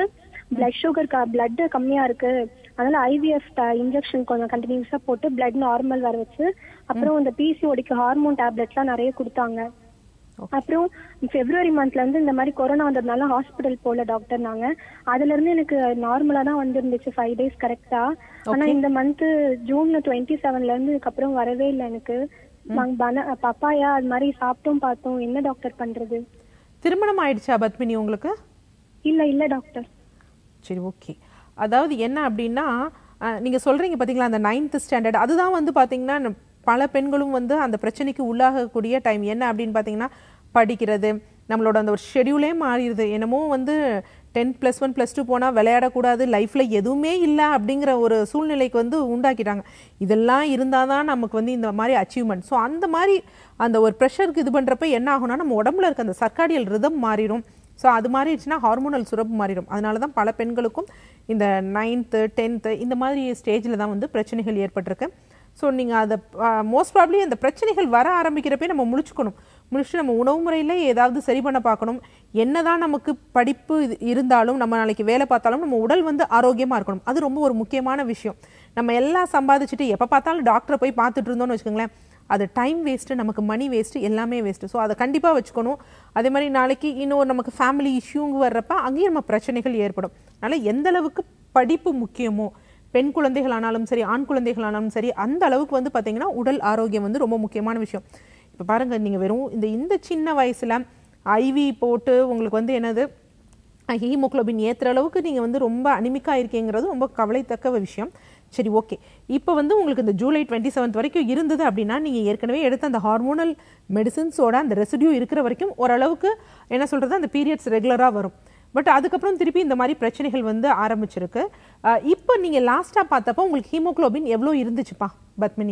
பிளட் சுகர் பிளட் கம்மியா இருக்கு அதனால ஐவிஎஃப் இன்ஜெக்ஷன் கொஞ்சம் கண்டினியூஸா போட்டு பிளட் நார்மல் வர வச்சு அப்புறம் இந்த பிசிஓடிக்கு ஹார்மோன் டேப்லெட்ஸ்லாம் நிறைய கொடுத்தாங்க அப்புறம் பிப்ரவரி மந்த்ல இருந்து இந்த மாதிரி கொரோனா வந்ததுனால ஹாஸ்பிட்டல் போல டாக்டர் நாங்க அதுல இருந்து எனக்கு நார்மலா தான் வந்திருந்துச்சு ஃபைவ் டேஸ் கரெக்டா ஆனா இந்த மந்த் ஜூன்ல டுவெண்ட்டி செவன்ல இருந்து இதுக்கப்புறம் வரவே இல்லை எனக்கு நாங்க பன பப்பாயா அது மாதிரி சாப்பிட்டும் பார்த்தோம் என்ன டாக்டர் பண்றது திருமணம் ஆயிடுச்சா பத்மினி உங்களுக்கு இல்ல இல்ல டாக்டர் சரி ஓகே அதாவது என்ன அப்படின்னா அஹ், நீங்க சொல்றீங்க பாத்தீங்களா அந்த நைன்த் ஸ்டாண்டர்ட் அதுதான் வந்து பாத்தீங்கன்னா ந- பல பெண்களும் வந்து அந்த பிரச்சனைக்கு உள்ளாகக்கூடிய டைம் என்ன அப்படின்னு பாத்தீங்கன்னா படிக்கிறது நம்மளோட அந்த ஒரு ஷெடியூலே மாறிடுது என்னமோ வந்து tenth plus one plus two போனால் விளையாடக்கூடாது லைஃப்பில் எதுவுமே இல்லை அப்படிங்கிற ஒரு சூழ்நிலைக்கு வந்து உண்டாக்கிட்டாங்க இதெல்லாம் இருந்தால் தான் நமக்கு வந்து இந்த மாதிரி அச்சீவ்மெண்ட் ஸோ அந்த மாதிரி அந்த ஒரு ப்ரெஷருக்கு இது பண்ணுறப்ப என்ன ஆகும்னா நம்ம உடம்புல இருக்க அந்த சர்க்காடியல் ரிதம் மாறிடும் ஸோ அது மாறிடுச்சுன்னா ஹார்மோனல் சுரப்பு மாறிடும் அதனால தான் பல பெண்களுக்கும் இந்த நைன்த்து டென்த்து இந்த மாதிரி ஸ்டேஜில் தான் வந்து பிரச்சனைகள் ஏற்பட்டிருக்கு ஸோ நீங்கள் அதை மோஸ்ட் ப்ராப்ளி அந்த பிரச்சனைகள் வர ஆரம்பிக்கிறப்பே நம்ம முழிச்சுக்கணும் முழிச்சுட்டு நம்ம உணவு முறையில் ஏதாவது சரி பண்ண பார்க்கணும் என்னதான் நமக்கு படிப்பு இது இருந்தாலும் நம்ம நாளைக்கு வேலை பார்த்தாலும் நம்ம உடல் வந்து ஆரோக்கியமாக இருக்கணும் அது ரொம்ப ஒரு முக்கியமான விஷயம் நம்ம எல்லாம் சம்பாதிச்சுட்டு எப்போ பார்த்தாலும் டாக்டரை போய் பார்த்துட்டு இருந்தோம்னு வச்சுக்கோங்களேன் அது டைம் வேஸ்ட்டு நமக்கு மணி வேஸ்ட்டு எல்லாமே வேஸ்ட்டு ஸோ அதை கண்டிப்பாக வச்சுக்கணும் அதே மாதிரி நாளைக்கு இன்னொரு நமக்கு ஃபேமிலி இஷ்யூங்க வர்றப்ப அங்கேயும் நம்ம பிரச்சனைகள் ஏற்படும் அதனால் எந்த அளவுக்கு படிப்பு முக்கியமோ பெண் குழந்தைகளானாலும் சரி ஆண் குழந்தைகளானாலும் சரி அந்த அளவுக்கு வந்து பார்த்தீங்கன்னா உடல் ஆரோக்கியம் வந்து ரொம்ப முக்கியமான விஷயம் இப்போ பாருங்க நீங்கள் வெறும் இந்த இந்த சின்ன வயசில் ஐவி போட்டு உங்களுக்கு வந்து என்னது ஹீமோக்ளோபின் ஏற்றுற அளவுக்கு நீங்கள் வந்து ரொம்ப அனிமிக்காக இருக்கீங்கிறது ரொம்ப கவலைத்தக்க விஷயம் சரி ஓகே இப்போ வந்து உங்களுக்கு இந்த ஜூலை டுவெண்ட்டி செவன்த் வரைக்கும் இருந்தது அப்படின்னா நீங்கள் ஏற்கனவே எடுத்த அந்த ஹார்மோனல் மெடிசின்ஸோட அந்த ரெசிடியூ இருக்கிற வரைக்கும் ஓரளவுக்கு என்ன சொல்கிறது அந்த பீரியட்ஸ் ரெகுலராக வரும் பட் அதுக்கப்புறம் திருப்பி இந்த மாதிரி பிரச்சனைகள் வந்து ஆரம்பிச்சிருக்கு அஹ் இப்போ நீங்கள் லாஸ்ட்டாக பார்த்தப்போ உங்களுக்கு ஹீமோக்ளோபின் எவ்வளோ இருந்துச்சுப்பா பத்மினி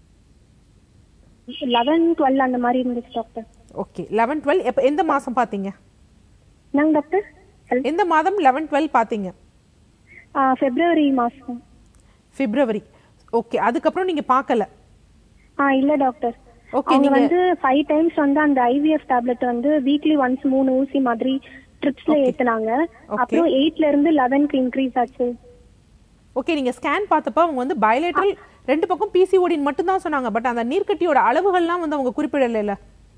லெவன் டுவெல் அந்த மாதிரி இருந்துச்சு டாக்டர் ஓகே லெவன் டுவெல் எப்போ எந்த மாதம் பார்த்தீங்க நாங்க டாக்டர் எந்த மாதம் லெவன் டுவெல் பார்த்தீங்க பிப்ரவரி மாசம் பிப்ரவரி ஓகே அதுக்கப்புறம் நீங்கள் பார்க்கல ஆ இல்ல டாக்டர் Okay, அவங்க நீங்க- வந்து ஃபைவ் டைம்ஸ் வந்து அந்த ஐவிஎஃப் டேப்லெட் வந்து வீக்லி ஒன்ஸ் மூணு ஊசி மாதிரி ட்ரிப்ஸ்ல ஏத்துனாங்க அப்புறம் எயிட்ல இருந்து லெவன்க்கு இன்க்ரீஸ் ஆச்சு ஓகே நீங்க ஸ்கேன் பார்த்தப்ப அவங்க வந்து பயலேட்டரல் ரெண்டு பக்கம் பிசிஓடின்னு மட்டும் தான் சொன்னாங்க பட் அந்த நீர்க்கட்டியோட அளவுகள்லாம் வந்து அவங்க குறிப்பிடல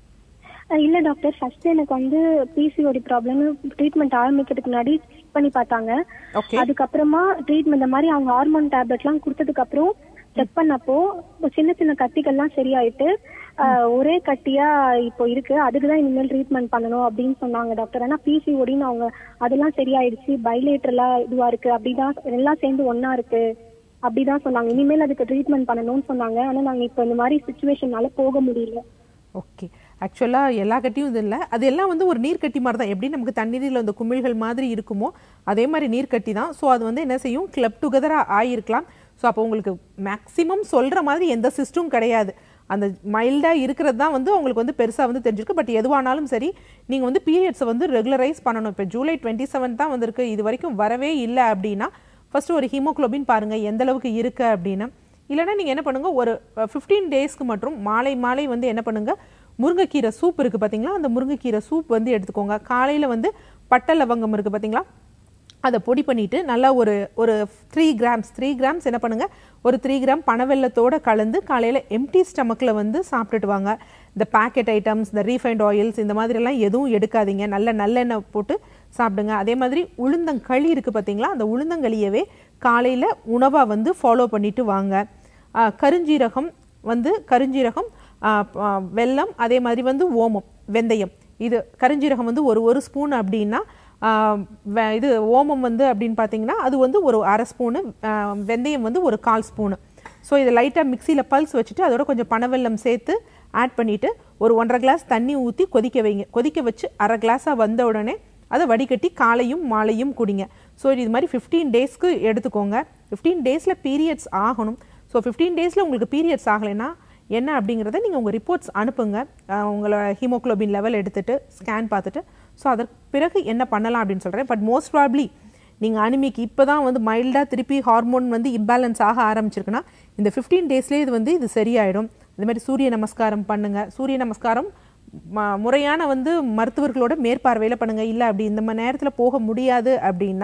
அஹ் இல்ல டாக்டர் ஃபர்ஸ்ட் எனக்கு வந்து பிசிஓடி ப்ராப்ளம் ட்ரீட்மெண்ட் ஆரம்பிக்கிறதுக்கு முன்னாடி செக் பண்ணி பார்த்தாங்க ஓகே அதுக்கப்புறமா ட்ரீட்மெண்ட் இந்த மாதிரி அவங்க ஹார்மோன் டேப்லெட்லாம் கொடுத்ததுக்கு அப்புறம் செக் பண்ணப்போ சின்ன சின்ன கட்டிகள்லாம் சரியாயிட்டு அஹ், ஒரே கட்டியா இப்போ இருக்கு அதுக்கு தான் இனிமேல் ட்ரீட்மெண்ட் பண்ணணும் அப்படின்னு சொன்னாங்க டாக்டர் ஆனா பிசிஓடின்னு அவங்க அதெல்லாம் சரியாயிடுச்சு பைலேட்டரலா இதுவா இருக்கு அப்படிதான் எல்லாம் சேர்ந்து ஒண்ணா இருக்கு அப்படிதான் சொன்னாங்க இனிமேல் அதுக்கு ட்ரீட்மெண்ட் பண்ணணும்னு சொன்னாங்க ஆனா நாங்க இப்போ இந்த மாதிரி சுச்சுவேஷனால போக முடியல ஓகே ஆக்சுவலாக எல்லா கட்டியும் இது இல்லை அது எல்லாம் வந்து ஒரு நீர்க்கட்டி மாதிரி தான் எப்படி நமக்கு தண்ணீரில் அந்த குமிழ்கள் மாதிரி இருக்குமோ அதே மாதிரி நீர்க்கட்டி தான் ஸோ அது வந்து என்ன செய்யும் கிளப் டுகெதராக ஆகியிருக்கலாம் ஸோ அப்போ உங்களுக்கு மேக்ஸிமம் சொல்கிற மாதிரி எந்த சிஸ்டும் கிடையாது அந்த மைல்டாக இருக்கிறது தான் வந்து உங்களுக்கு வந்து பெருசாக வந்து தெரிஞ்சிருக்கு பட் எதுவானாலும் சரி நீங்கள் வந்து பீரியட்ஸை வந்து ரெகுலரைஸ் பண்ணணும் இப்போ ஜூலை டுவெண்ட்டி செவன் தான் வந்திருக்கு இது வரைக்கும் வரவே இல்லை அப்படின்னா ஃபர்ஸ்ட் ஒரு ஹீமோக்ளோபின் பாருங்கள் எந்த அளவுக்கு இருக்கு அப்படின்னு இல்லைன்னா நீங்கள் என்ன பண்ணுங்க ஒரு ஃபிஃப்டீன் டேஸ்க்கு மற்றும் மாலை மாலை வந்து என்ன பண்ணுங்க முருங்கைக்கீரை சூப் இருக்குது பார்த்தீங்களா அந்த முருங்கைக்கீரை சூப் வந்து எடுத்துக்கோங்க காலையில் வந்து பட்டை லவங்கம் இருக்குது பார்த்தீங்களா அதை பொடி பண்ணிட்டு நல்லா ஒரு ஒரு த்ரீ கிராம்ஸ் த்ரீ கிராம்ஸ் என்ன பண்ணுங்க ஒரு த்ரீ கிராம் பனவெல்லத்தோட கலந்து காலையில் எம்டி ஸ்டமக்கில் வந்து சாப்பிட்டுட்டு வாங்க இந்த பேக்கெட் ஐட்டம்ஸ் இந்த ரீஃபைண்ட் ஆயில்ஸ் இந்த மாதிரிலாம் எதுவும் எடுக்காதீங்க நல்ல நல்லெண்ணெய் போட்டு சாப்பிடுங்க அதே மாதிரி உளுந்தங்களி இருக்குது பார்த்தீங்களா அந்த உளுந்தங்களியவே காலையில் உணவாக வந்து ஃபாலோ பண்ணிட்டு வாங்க ஆ, கருஞ்சீரகம் வந்து கருஞ்சீரகம் ஆ, ஆ, வெல்லம் அதே மாதிரி வந்து ஓமம் வெந்தயம் இது கருஞ்சீரகம் வந்து ஒரு ஒரு ஸ்பூன் அப்படின்னா ஆ, வெ- இது ஓமம் வந்து அப்படின்னு பார்த்தீங்கன்னா அது வந்து ஒரு அரை ஸ்பூனு ஆ, வெந்தயம் வந்து ஒரு கால் ஸ்பூனு ஸோ இதை லைட்டாக மிக்சியில் பல்ஸ் வச்சுட்டு அதோட கொஞ்சம் பனவெல்லம் சேர்த்து ஆட் பண்ணிவிட்டு ஒரு ஒன்றரை கிளாஸ் தண்ணி ஊற்றி கொதிக்க வைங்க கொதிக்க வச்சு அரை கிளாஸாக வந்த உடனே அதை வடிகட்டி காலையும் மாலையும் குடிங்க ஸோ இது மாதிரி ஃபிஃப்டீன் டேஸ்க்கு எடுத்துக்கோங்க ஃபிஃப்டீன் டேஸில் பீரியட்ஸ் ஆகணும் ஸோ ஃபிஃப்டீன் டேஸில் உங்களுக்கு பீரியட்ஸ் ஆகலைன்னா என்ன அப்படிங்கிறத நீங்கள் உங்கள் ரிப்போர்ட்ஸ் அனுப்புங்க அஹ் உங்களோட ஹீமோக்ளோபின் லெவல் எடுத்துட்டு ஸ்கேன் பார்த்துட்டு ஸோ அதற்கு பிறகு என்ன பண்ணலாம் அப்படின்னு சொல்கிறேன் பட் மோஸ்ட் ப்ராப்ளி நீங்கள் அனிமிக்கு இப்போ தான் வந்து மைல்டாக திருப்பி ஹார்மோன் வந்து இம்பேலன்ஸ் ஆக ஆரம்பிச்சிருக்குன்னா இந்த ஃபிஃப்டீன் டேஸ்லேயே இது வந்து இது சரியாயிடும் அதே மாதிரி சூரிய நமஸ்காரம் பண்ணுங்கள் சூரிய நமஸ்காரம் ம- முறையான வந்து மருத்துவர்களோட மேற்பார்வையில் பண்ணுங்க இல்லை அப்படி இந்த மணி நேரத்தில் போக முடியாது அப்படின்னா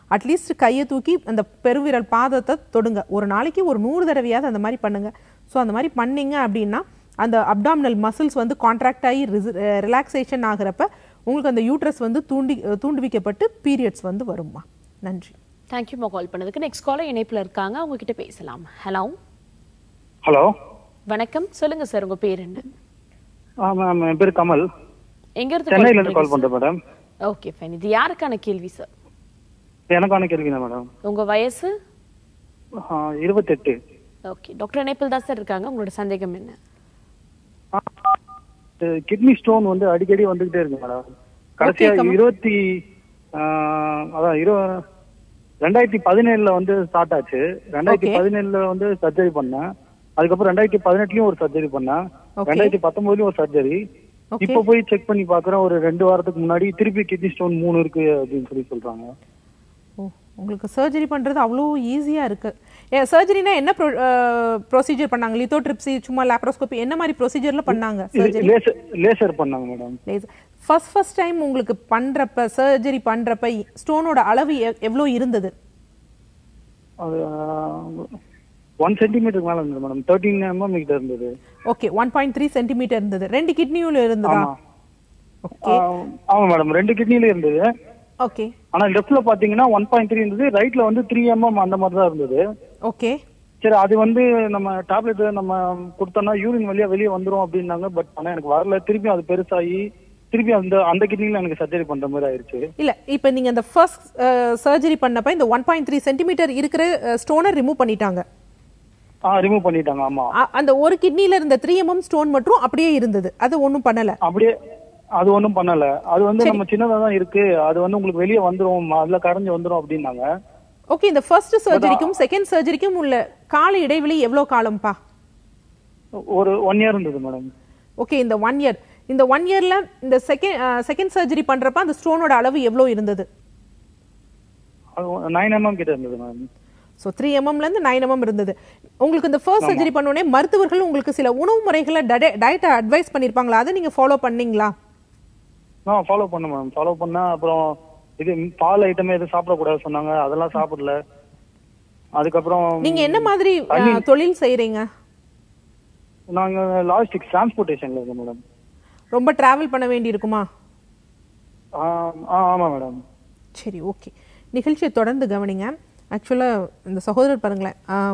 அட்லீஸ்ட் கையை தூக்கி அந்த பெருவிரல் பாதத்தை தொடுங்க ஒரு நாளைக்கு ஒரு நூறு தடவையாவது அந்த மாதிரி பண்ணுங்க ஸோ அந்த மாதிரி பண்ணீங்க அப்படின்னா அந்த அப்டாமினல் மசில்ஸ் வந்து கான்ட்ராக்ட் ஆகி ரிலாக்ஸேஷன் ஆகிறப்ப உங்களுக்கு அந்த யூட்ரஸ் வந்து தூண்டி தூண்டுவிக்கப்பட்டு பீரியட்ஸ் வந்து வரும்மா நன்றி தேங்க்யூமா கால் பண்ணதுக்கு நெக்ஸ்ட் காலர் இணைப்புல இருக்காங்க அவங்க கிட்ட பேசலாம் ஹலோ ஹலோ வணக்கம் சொல்லுங்க சார் உங்க பேர் என்ன ஆ மேம் என் பேர் கமல் எங்க இருந்து சென்னையில இருந்து கால் பண்றேன் மேடம் ஓகே ஃபைன் இது யாருக்கான கேள்வி சார் எனக்கான கேள்வி தான் மேடம் உங்க வயசு இருபத்தெட்டு ஓகே டாக்டர் இணைப்பில் தான் சார் இருக்காங்க உங்களோட சந்தேகம் என்ன கிட்னி ஸ்டோன் வந்து அடிக்கடி வந்துகிட்டே இருக்கு மேடம் கடைசியா கமல். இருபத்தி ஆ, அதான் இரு ரெண்டாயிரத்தி பதினேழுல வந்து ஸ்டார்ட் ஆச்சு ரெண்டாயிரத்தி Okay. பதினேழுல வந்து சர்ஜரி பண்ணேன் அதுக்கப்புறம் ரெண்டாயிரத்தி பதினெட்டுலயும் ஒரு சர்ஜரி பண்ணேன் Okay. ரெண்டாயிரத்தி பத்தொன்பதுலயும் ஒரு சர்ஜரி Okay. இப்ப போய் செக் பண்ணி பாக்குறேன் ஒரு ரெண்டு வாரத்துக்கு முன்னாடி திருப்பி கிட்னி ஸ்டோன் மூணு இருக்கு அப்படின்னு சொல்லி சொல்றாங்க ஓ உங்களுக்கு சர்ஜரி பண்ணுறது அவ்வளோ ஈஸியாக இருக்கு ஏ சர்ஜரினா என்ன ப்ரொசீஜர் பண்ணாங்க லித்தோட்ரிப்ஸி சும்மா லேப்ரோஸ்கோபி என்ன மாதிரி ப்ரொசீஜர்ல பண்ணாங்க சர்ஜரி லேசர் லேசர் பண்ணாங்க மேடம் ஃபர்ஸ்ட் ஃபர்ஸ்ட் டைம் உங்களுக்கு பண்றப்ப சர்ஜரி பண்றப்ப ஸ்டோனோட அளவு எவ்- எவ்வளோ இருந்தது அது ஒன் சென்டிமீட்டர் மேல இருந்தது மேடம் தேர்ட்டீன் எம்எம் கிட்ட இருந்தது okay one point three centimetre இருந்தது ரெண்டு கிட்னியும் இருந்ததா ஆமா ஓகே ஆ, ஆமா மேடம் ரெண்டு கிட்னில இருந்தது ஓகே ஆனா லெஃப்ட்ல பாத்தீங்கன்னா ஒன் பாயிண்ட் த்ரீ இருந்தது ரைட்ல வந்து த்ரீ எம்எம் அந்த மாதிரி தான் இருந்தது ஓகே சரி அது வந்து நம்ம டேப்லெட் நம்ம கொடுத்தோம்னா யூரின் வழியா வெளியே வந்துரும் அப்படின்னாங்க பட் ஆனா எனக்கு வரல திருப்பி அது பெருசாகி திருப்பி அந்த அந்த கிட்னில எனக்கு சர்ஜரி பண்ற மாதிரி ஆயிருச்சு இல்ல இப்போ நீங்க அந்த ஃபர்ஸ்ட் சர்ஜரி பண்ணப்ப இந்த ஒன் பாயிண்ட் த்ரீ சென்டிமீட்டர் இருக்கிற ஸ்டோனை ரிமூவ் பண்ணிட்டாங்க ஆ ரிமூவ் பண்ணிட்டாங்க ஆமா அ- அந்த ஒரு கிட்னில இருந்த த்ரீ எம்எம் ஸ்டோன் மட்டும் அப்படியே இருந்தது அது ஒன்றும் பண்ணல அப்படியே அது ஒண்ணும் பண்ணல அது வந்து நம்ம சின்னதா தான் இருக்கு அது வந்து உங்களுக்கு வெளியே வந்துரும் அதுல கரைஞ்சு வந்துரும் அப்படின்னாங்க ஓகே இந்த ஃபர்ஸ்ட் சர்ஜரிக்கும் செகண்ட் சர்ஜரிக்கும் உள்ள கால இடைவெளி எவ்வளோ காலம்ப்பா ஒரு ஒன் இயர் இருந்தது மேடம் ஓகே இந்த ஒன் இயர் இந்த ஒன் இயர்ல இந்த செகண்ட் செகண்ட் சர்ஜரி பண்றப்ப அந்த ஸ்டோனோட அளவு எவ்வளோ இருந்தது நைன் எம்எம் கிட்ட இருந்தது மேடம் ஸோ த்ரீ எம்எம்லேருந்து நைன் எம்எம் இருந்தது உங்களுக்கு இந்த ஃபர்ஸ்ட் சர்ஜரி பண்ணோடனே மருத்துவர்கள் உங்களுக்கு சில உணவு முறைகளை டயட்டை அட்வைஸ் பண்ணியிருப்பாங்களா அதை நீங்கள் ஃபாலோ பண்ணீங்களா நான் ஃபாலோ பண்ண மேம் ஃபாலோ பண்ணா அப்புறம் இது பால் ஐட்டமே எதுவும் சாப்பிடக்கூடாது சொன்னாங்க அதெல்லாம் சாப்பிடல அதுக்கப்புறம் நீங்க என்ன மாதிரி அஹ், தொழில் செய்றீங்க நாங்க லாஜிஸ்டிக்ஸ் டிரான்ஸ்போர்ட்டேஷன்ல இருக்கோம் மேடம் ரொம்ப டிராவல் பண்ண வேண்டி இருக்குமா ஆமா மேடம் சரி ஓகே நிகழ்ச்சியை தொடர்ந்து கவனிங்க ஆக்சுவலாக இந்த சகோதரர் பாருங்களேன்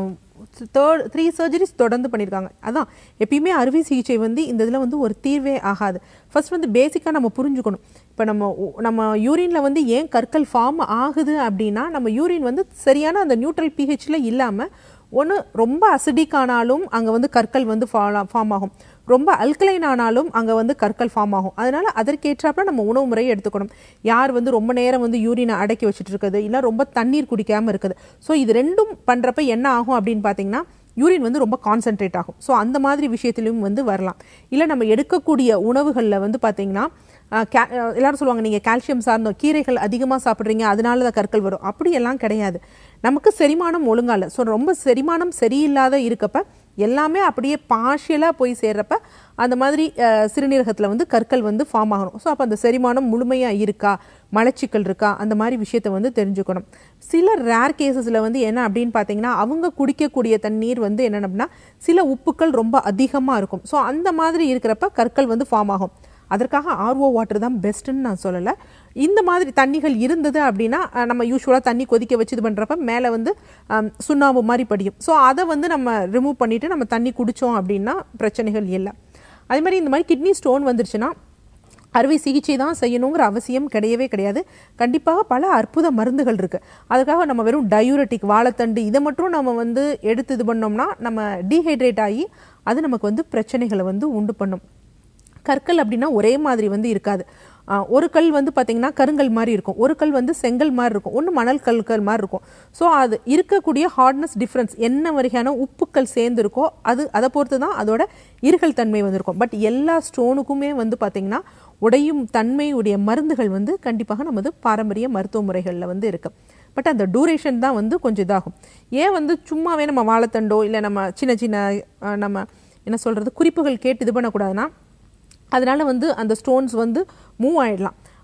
தேர்ட் த்ரீ சர்ஜரிஸ் தொடர்ந்து பண்ணியிருக்காங்க அதான் எப்பயுமே அறுவை சிகிச்சை வந்து இந்த இதில் வந்து ஒரு தீர்வே ஆகாது ஃபர்ஸ்ட் வந்து பேசிக்காக நம்ம புரிஞ்சுக்கணும் இப்போ நம்ம உ- நம்ம யூரினில் வந்து ஏன் கற்கள் ஃபார்ம் ஆகுது அப்படின்னா நம்ம யூரின் வந்து சரியான அந்த நியூட்ரல் பிஹெச்சில் இல்லாமல் ஒன்று ரொம்ப அசிடிக் ஆனாலும் அங்கே வந்து கற்கள் வந்து ஃபார்ம் ஆகும் ரொம்ப அல்கலைன் ஆனாலும் அங்கே வந்து கற்கள் ஃபார்ம் ஆகும் அதனால அதற்கேற்றாப்புல நம்ம உணவு முறையை எடுத்துக்கணும் யார் வந்து ரொம்ப நேரம் வந்து யூரினை அடக்கி வச்சுட்டு இருக்குது இல்லை ரொம்ப தண்ணீர் குடிக்காமல் இருக்குது ஸோ இது ரெண்டும் பண்ணுறப்ப என்ன ஆகும் அப்படின்னு பார்த்தீங்கன்னா யூரின் வந்து ரொம்ப கான்சென்ட்ரேட் ஆகும் ஸோ அந்த மாதிரி விஷயத்திலும் வந்து வரலாம் இல்லை நம்ம எடுக்கக்கூடிய உணவுகளில் வந்து பார்த்தீங்கன்னா அஹ், கா- அஹ், எல்லாரும் சொல்லுவாங்க நீங்கள் கால்சியம் சார்ந்த கீரைகள் அதிகமாக சாப்பிட்றீங்க அதனால தான் கற்கள் வரும் அப்படியெல்லாம் கிடையாது நமக்கு செரிமானம் ஒழுங்கா இல்லை ஸோ ரொம்ப செரிமானம் சரியில்லாத இருக்கப்ப எல்லாமே அப்படியே பார்ஷியலாக போய் சேர்றப்ப அந்த மாதிரி அஹ், சிறுநீரகத்தில் வந்து கற்கள் வந்து ஃபார்ம் ஆகணும் ஸோ அப்போ அந்த செரிமானம் முழுமையாக இருக்கா மலச்சிக்கல் இருக்கா அந்த மாதிரி விஷயத்தை வந்து தெரிஞ்சுக்கணும் சில ரேர் கேசஸில் வந்து என்ன அப்படின்னு பார்த்தீங்கன்னா அவங்க குடிக்கக்கூடிய தண்ணீர் வந்து என்னென்ன அப்படின்னா சில உப்புக்கள் ரொம்ப அதிகமாக இருக்கும் ஸோ அந்த மாதிரி இருக்கிறப்ப கற்கள் வந்து ஃபார்ம் ஆகும் அதற்காக ஆர்ஓ வாட்டர் தான் பெஸ்ட்டுன்னு நான் சொல்லலை இந்த மாதிரி தண்ணிகள் இருந்தது அப்படின்னா அஹ், நம்ம யூஸ்வலாக தண்ணி கொதிக்க வச்சு இது பண்ணுறப்ப மேலே வந்து அம், சுண்ணாம்பு மாதிரி படியும் ஸோ அதை வந்து நம்ம ரிமூவ் பண்ணிவிட்டு நம்ம தண்ணி குடித்தோம் அப்படின்னா பிரச்சனைகள் இல்லை அதே மாதிரி இந்த மாதிரி கிட்னி ஸ்டோன் வந்துருச்சுன்னா அறுவை சிகிச்சை தான் செய்யணுங்கிற அவசியம் கிடையவே கிடையாது கண்டிப்பாக பல அற்புத மருந்துகள் இருக்கு அதுக்காக நம்ம வெறும் டயூரட்டிக் வாழைத்தண்டு இதை மட்டும் நம்ம வந்து எடுத்து இது பண்ணோம்னா நம்ம டீஹைட்ரேட் ஆகி அது நமக்கு வந்து பிரச்சனைகளை வந்து உண்டு பண்ணும் கற்கள் அப்படின்னா ஒரே மாதிரி வந்து இருக்காது ஆஹ் ஒரு கல் வந்து பார்த்தீங்கன்னா கருங்கல் மாதிரி இருக்கும் ஒரு கல் வந்து செங்கல் மாதிரி இருக்கும் ஒன்று மணல் கல்கள் மாதிரி இருக்கும் ஸோ அது இருக்கக்கூடிய ஹார்ட்னஸ் டிஃப்ரென்ஸ் என்ன வகையான உப்புக்கள் சேர்ந்துருக்கோ அது அதை பொறுத்து தான் அதோட இருகல் தன்மை வந்திருக்கும் பட் எல்லா ஸ்டோனுக்குமே வந்து பார்த்தீங்கன்னா உடையும் தன்மையுடைய மருந்துகள் வந்து கண்டிப்பாக நமது பாரம்பரிய மருத்துவ முறைகளில் வந்து இருக்கு பட் அந்த டூரேஷன் தான் வந்து கொஞ்சம் இதாகும் ஏன் வந்து சும்மாவே நம்ம வாழைத்தண்டோ இல்லை நம்ம சின்ன சின்ன ஆஹ் நம்ம என்ன சொல்கிறது குறிப்புகள் கேட்டு இது பண்ணக்கூடாதுன்னா அதனால வந்து அந்த ஸ்டோன்ஸ் வந்து மூவ் ஆயிடலாம்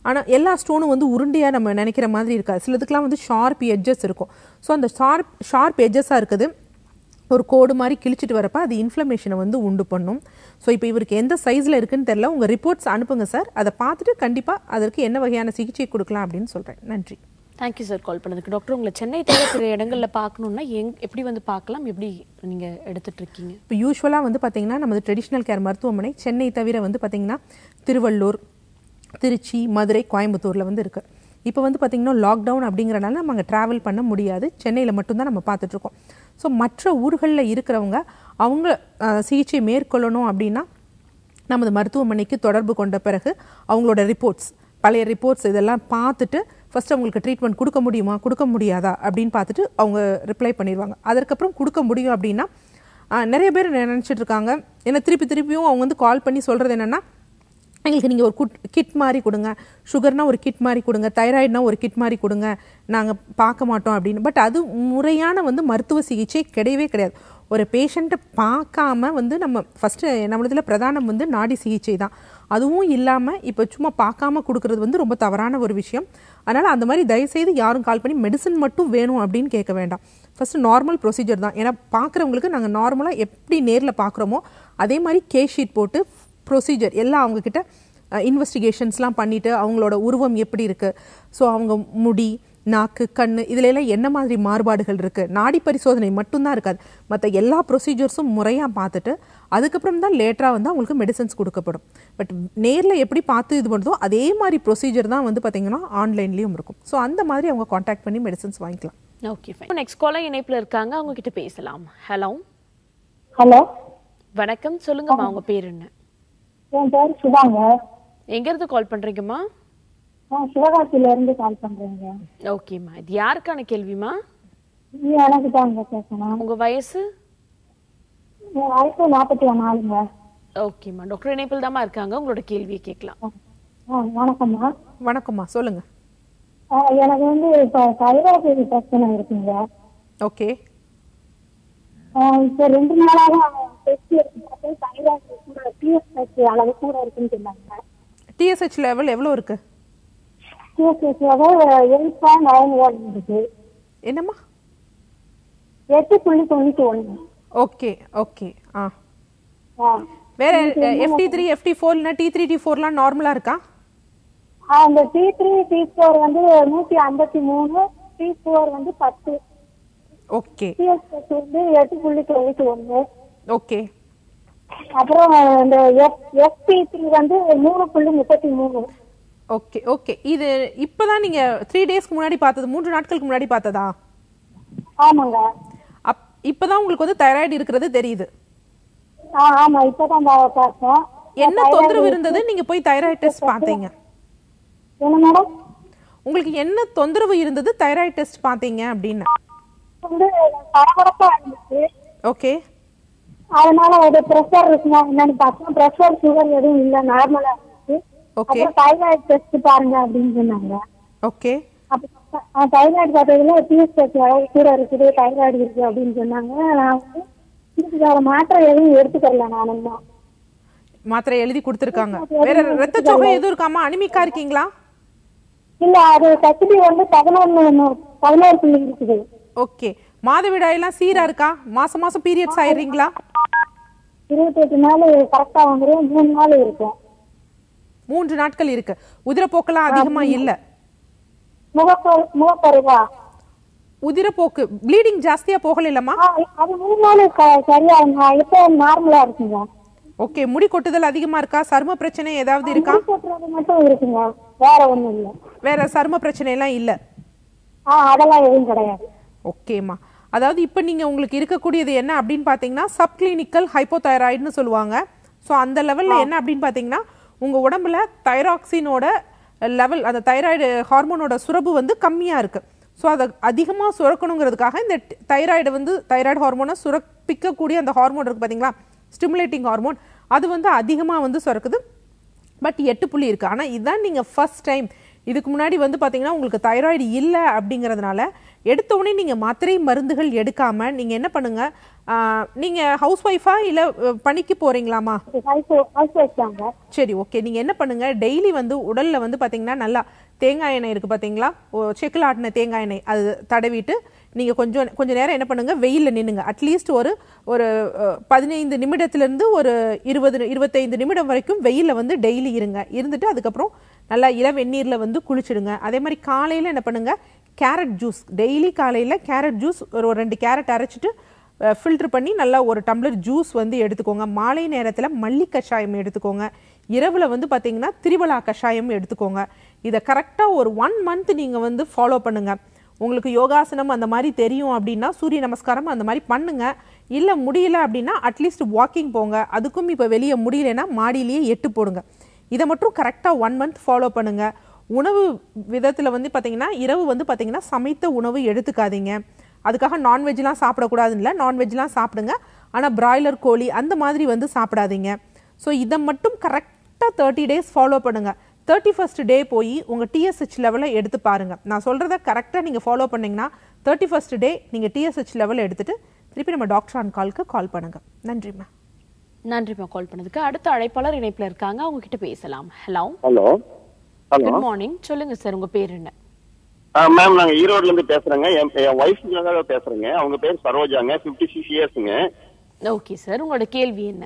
ஆனால் எல்லா ஸ்டோனும் வந்து உருண்டையாக நம்ம நினைக்கிற மாதிரி இருக்காது சிலதுக்கெலாம் வந்து ஷார்ப் எட்ஜஸ் இருக்கும் ஸோ அந்த ஷார்ப் ஷார்ப் எட்ஜஸாக இருக்குது ஒரு கோடு மாதிரி கிழிச்சிட்டு வரப்ப அது இன்ஃப்ளமேஷனை வந்து உண்டு பண்ணும் ஸோ இப்போ இவருக்கு எந்த சைஸில் இருக்குன்னு தெரில உங்கள் ரிப்போர்ட்ஸ் அனுப்புங்க சார் அதை பார்த்துட்டு கண்டிப்பாக அதற்கு என்ன வகையான சிகிச்சை கொடுக்கலாம் அப்படின்னு சொல்கிறேன் நன்றி தேங்க்யூ சார் கால் பண்ணதுக்கு டாக்டர் உங்களை சென்னை தவிர பிற இடங்கள்ல பார்க்கணும்னா எங் எப்படி வந்து பார்க்கலாம் எப்படி நீங்க எடுத்துட்டு இருக்கீங்க இப்போ யூஸ்வலாக வந்து பார்த்தீங்கன்னா நமது ட்ரெடிஷ்னல் கேர் மருத்துவமனை சென்னை தவிர வந்து பார்த்தீங்கன்னா திருவள்ளூர் திருச்சி மதுரை கோயம்புத்தூரில் வந்து இருக்குது இப்போ வந்து பார்த்தீங்கன்னா லாக்டவுன் அப்படிங்கிறனால நம்ம அங்கே ட்ராவல் பண்ண முடியாது சென்னையில் மட்டும்தான் நம்ம பார்த்துட்ருக்கோம் ஸோ மற்ற ஊர்களில் இருக்கிறவங்க அவங்க அஹ், சிகிச்சை மேற்கொள்ளணும் அப்படின்னா நமது மருத்துவமனைக்கு தொடர்பு கொண்ட பிறகு அவங்களோட ரிப்போர்ட்ஸ் பழைய ரிப்போர்ட்ஸ் இதெல்லாம் பார்த்துட்டு ஃபர்ஸ்ட் அவங்களுக்கு ட்ரீட்மெண்ட் கொடுக்க முடியுமா கொடுக்க முடியாதா அப்படின்னு பார்த்துட்டு அவங்க ரிப்ளை பண்ணிடுவாங்க அதற்கப்புறம் கொடுக்க முடியும் அப்படின்னா ஆஹ், நிறைய பேர் நினச்சிட்டு இருக்காங்க ஏன்னா திருப்பி திருப்பியும் அவங்க வந்து கால் பண்ணி சொல்கிறது என்னென்னா எங்களுக்கு நீங்கள் ஒரு குட் கிட் மாதிரி கொடுங்க சுகர்னா ஒரு கிட் மாதிரி கொடுங்க தைராய்டுனா ஒரு கிட் மாதிரி கொடுங்க நாங்கள் பார்க்க மாட்டோம் அப்படின்னு பட் அது முறையான வந்து மருத்துவ சிகிச்சை கிடையவே கிடையாது ஒரு பேஷண்ட்டை பார்க்காம வந்து நம்ம ஃபஸ்ட்டு நம்மளதில் பிரதானம் வந்து நாடி சிகிச்சை தான் அதுவும் இல்லாமல் இப்போ சும்மா பார்க்காம கொடுக்கறது வந்து ரொம்ப தவறான ஒரு விஷயம் அதனால் அந்த மாதிரி தயவுசெய்து யாரும் கால் பண்ணி மெடிசன் மட்டும் வேணும் அப்படின்னு கேட்க வேண்டாம் ஃபஸ்ட்டு நார்மல் ப்ரொசீஜர் தான் ஏன்னா பார்க்குறவங்களுக்கு நாங்கள் நார்மலாக எப்படி நேரில் பார்க்குறோமோ அதே மாதிரி கே ஷீட் போட்டு ப்ரொசீஜர் எல்லாம் அவங்கக்கிட்ட இன்வெஸ்டிகேஷன்ஸ்லாம் பண்ணிவிட்டு அவங்களோட உருவம் எப்படி இருக்குது ஸோ அவங்க முடி நாக்கு கண் இதுல எல்லாம் என்ன மாதிரி மாறுபாடுகள் இருக்குது நாடி பரிசோதனை மட்டும்தான் இருக்காது மற்ற எல்லா ப்ரொசீஜர்ஸும் முறையாக பார்த்துட்டு அதுக்கப்புறம் தான் லேட்டராக வந்து அவங்களுக்கு மெடிசன்ஸ் கொடுக்கப்படும் பட் நேரில் எப்படி பார்த்து இது பண்ணுறதோ அதே மாதிரி ப்ரொசீஜர் தான் வந்து பார்த்திங்கன்னா ஆன்லைன்லேயும் இருக்கும் ஸோ அந்த மாதிரி அவங்க காண்டாக்ட் பண்ணி மெடிசன்ஸ் வாங்கிக்கலாம் ஓகே ஃபைன் நெக்ஸ்ட் காலர் இணைப்புல இருக்காங்க அவங்க கிட்ட பேசலாம் ஹலோ ஹலோ வணக்கம் சொல்லுங்கம்மா உங்க பேர் என்ன என் பேர் சுதாங்க எங்க இருந்து கால் பண்றீங்கம்மா நான் சிவகாசியில இருந்து கால் பண்றேங்க ஓகேம்மா இது யாருக்கான கேள்விமா இது எனக்கு தாங்க பேசணும் உங்க வயசு என் வயசு நாற்பத்தி நாலுங்க ஓகேம்மா டாக்டர் இணைப்பில் தாம்மா இருக்காங்க உங்களோட கேள்வியை கேட்கலாம் ஆ வணக்கம்மா வணக்கம்மா சொல்லுங்கள் ஆ, எனக்கு வந்து இப்போ தைராய்டு பிரச்சனை இருக்குங்க ஓகே ஆ, இப்போ ரெண்டு நாளாக டெஸ்ட் எடுத்து தைராய்டு கூட டிஎஸ்ஹெச் அளவு கூட இருக்குன்னு சொன்னாங்க டிஎஸ்ஹெச் லெவல் எவ்வளோ இருக்குது டிஎஸ்ஹெச் அளவு எயிட் பாயிண்ட் நைன் ஒன் இருக்கு என்னம்மா எட்டு புள்ளி தொண்ணூற்றி ஒன்று ஓகே ஓகே ஆ ஆ வேற எஃப்டி த்ரீ எஃப்டி ஃபோர் இல்லைனா டி த்ரீ டி ஃபோர்லாம் நார்மலாக இருக்கா ஆ, அந்த டி த்ரீ டி ஃபோர் வந்து நூற்றி ஐம்பத்தி மூணு டி ஃபோர் வந்து பத்து ஓகே டிஎஸ்ஹெச் வந்து எட்டு புள்ளி தொண்ணூற்றி ஒன்று ஓகே அப்புறம் இந்த எஃப் எஃப்பி த்ரீ வந்து மூணு புள்ளி முப்பத்தி மூணு ஓகே ஓகே இது இப்போதான் நீங்க த்ரீ டேஸ்க்கு முன்னாடி பார்த்தது மூன்று நாட்களுக்கு முன்னாடி பார்த்ததா ஆமாங்க அப் இப்போதான் உங்களுக்கு வந்து தைராய்டு இருக்கிறது தெரியுது ஆ ஆமா இப்பதான் பா- பார்த்தேன் என்ன தொந்தரவு இருந்தது நீங்க போய் தைராய்டு டெஸ்ட் பார்த்தீங்க என்ன மேடம் உங்களுக்கு என்ன தொந்தரவு இருந்தது தைராய்டு டெஸ்ட் பார்த்தீங்க அப்படின்னு வந்து பரபரப்பா இருந்துச்சு ஓகே அதனால ஒரு ப்ரெஷர் இருக்குமா என்னன்னு பார்த்தோம் ப்ரெஷர் சுகர் எதுவும் இல்ல நார்மலா இருந்துச்சு ஓகே அப்புறம் தைராய்டு டெஸ்ட் பாருங்க அப்படின்னு சொன்னாங்க ஓகே அப்ப தைராய்டு பார்த்ததுல டிஎஸ்ஹெச் அளவு கூட இருக்குது தைராய்டு இருக்கு அப்படின்னு சொன்னாங்க நான் வந்து இதுக்கு வேற மாத்திரை எதுவும் எடுத்துக்கல நான் இன்னும் மாத்திரை எழுதி கொடுத்துருக்காங்க வேற ரத்த சோகை எதுவும் இருக்காமா அனிமிக்கா இருக்கீங்களா இல்ல அது கசிபி வந்து பதினொன்னு பதினோரு புள்ளி இருக்குது ஓகே மாதவிடாயெல்லாம் சீரா இருக்கா மாசம் மாசம் பீரியட்ஸ் ஆயிடுறீங்களா இருபத்தெட்டு நாள் கரெக்டா வந்துடும் மூணு நாள் இருக்கும் மூன்று நாட்கள் இருக்கு உதிரப்போக்கெல்லாம் அதிகமா இல்ல முகப்பரு முகப்பருவா உதிரப்போக்கு ப்ளீடிங் ஜாஸ்தியா போகல இல்லம்மா ஆ, அது மூணு நாள் க- சரியா நான் இப்போ நார்மலா இருக்குங்க ஓகே முடி கொட்டுதல் அதிகமா இருக்கா சரும பிரச்சனை ஏதாவது இருக்கா முடி கொட்டுறது மட்டும் இருக்குங்க வேற ஒண்ணும் இல்ல வேற சரும பிரச்சனை எல்லாம் இல்ல ஆ அதெல்லாம் எதுவும் கிடையாது ஓகேம்மா அதாவது இப்போ நீங்கள் உங்களுக்கு இருக்கக்கூடியது என்ன அப்படின்னு பார்த்தீங்கன்னா சப்கிளினிக்கல் ஹைப்போதைராய்டுன்னு சொல்லுவாங்க ஸோ அந்த லெவலில் என்ன அப்படின்னு பார்த்தீங்கன்னா உங்கள் உடம்புல தைராக்சினோட லெவல் அந்த தைராய்டு ஹார்மோனோட சுரப்பு வந்து கம்மியாக இருக்குது ஸோ அதை அதிகமாக சுரக்கணுங்கிறதுக்காக இந்த தைராய்டு வந்து தைராய்டு ஹார்மோனை சுரப்பிக்கக்கூடிய அந்த ஹார்மோன் இருக்குது பார்த்தீங்களா ஸ்டிமுலேட்டிங் ஹார்மோன் அது வந்து அதிகமாக வந்து சுரக்குது பட் எட்டு புள்ளி இருக்கு ஆனால் இதுதான் நீங்கள் ஃபர்ஸ்ட் டைம் இதுக்கு முன்னாடி வந்து பார்த்தீங்கன்னா உங்களுக்கு தைராய்டு இல்லை அப்படிங்கிறதுனால எடுத்த உடனே நீங்க மாத்திரை மருந்துகள் எடுக்காம நீங்க என்ன பண்ணுங்க ஆஹ், நீங்க ஹவுஸ் ஒய்ஃபா இல்ல அஹ், பணிக்கு போறீங்களாமா ஹவுஸ் வச்சாங்க சரி ஓகே நீங்க என்ன பண்ணுங்க டெய்லி வந்து உடல்ல வந்து பாத்தீங்கன்னா நல்லா தேங்காய் எண்ணெய் இருக்கு பாத்தீங்களா ஓ, செக்குல ஆட்டின தேங்காய் எண்ணெய் அது தடவிட்டு நீங்க கொஞ்சம் கொஞ்ச நேரம் என்ன பண்ணுங்க வெயில்ல நின்னுங்க அட்லீஸ்ட் ஒரு ஒரு அஹ், பதினைந்து நிமிடத்துல இருந்து ஒரு இருபது இருபத்தைந்து நிமிடம் வரைக்கும் வெயில்ல வந்து டெய்லி இருங்க இருந்துட்டு அதுக்கப்புறம் நல்லா இள வெந்நீர்ல வந்து குளிச்சிடுங்க அதே மாதிரி காலையில என்ன பண்ணுங்க கேரட் ஜூஸ் டெய்லி காலையில கேரட் ஜூஸ் ஒரு ஒரு ரெண்டு கேரட் அரைச்சிட்டு ஃபில்டர் பண்ணி நல்லா ஒரு டம்ளர் ஜூஸ் வந்து எடுத்துக்கோங்க மாலை நேரத்தில் மல்லி கஷாயம் எடுத்துக்கோங்க இரவில் வந்து பார்த்தீங்கன்னா திரிவலா கஷாயம் எடுத்துக்கோங்க இதை கரெக்டாக ஒரு ஒன் மந்த் நீங்கள் வந்து ஃபாலோ பண்ணுங்க உங்களுக்கு யோகாசனம் அந்த மாதிரி தெரியும் அப்படின்னா சூரிய நமஸ்காரம் அந்த மாதிரி பண்ணுங்க இல்லை முடியல அப்படின்னா அட்லீஸ்ட் வாக்கிங் போங்க அதுக்கும் இப்போ வெளியே முடியலன்னா மாடியிலேயே எட்டு போடுங்க இதை மட்டும் கரெக்டாக ஒன் மந்த் ஃபாலோ பண்ணுங்க உணவு விதத்தில் வந்து பார்த்தீங்கன்னா இரவு வந்து பார்த்தீங்கன்னா சமைத்த உணவு எடுத்துக்காதீங்க அதுக்காக நான்வெஜ்லாம் சாப்பிடக்கூடாதுன்னு இல்லை நான்வெஜ்லாம் சாப்பிடுங்க ஆனால் பிராய்லர் கோழி அந்த மாதிரி வந்து சாப்பிடாதீங்க ஸோ இதை மட்டும் கரெக்டாக தேர்ட்டி டேஸ் ஃபாலோ பண்ணுங்க தேர்ட்டி ஃபர்ஸ்ட் டே போய் உங்கள் டிஎஸ்ஹெச் லெவலை எடுத்து பாருங்க நான் சொல்கிறத கரெக்டாக நீங்கள் ஃபாலோ பண்ணீங்கன்னா தேர்ட்டி ஃபர்ஸ்ட் டே நீங்கள் டிஎஸ்ஹெச் லெவல் எடுத்துட்டு திருப்பி நம்ம டாக்டர் ஆன் கால்க்கு கால் பண்ணுங்க நன்றிம்மா நன்றிம்மா கால் பண்ணதுக்கு அடுத்த அழைப்பாளர் இணைப்புல இருக்காங்க அவங்க கிட்ட பேசலாம் hello hello hello good morning சொல்லுங்க சார் உங்க பேர் என்ன மேம் நாங்க ஈரோட்ல இருந்து பேசுறேங்க என் என் ஒய்ஃபுக்காக பேசுறேங்க அவங்க பேர் சரோஜாங்க பிப்டி சிக்ஸ் இயர்ஸ்ங்க ஓகே சார் உங்களோட கேள்வி என்ன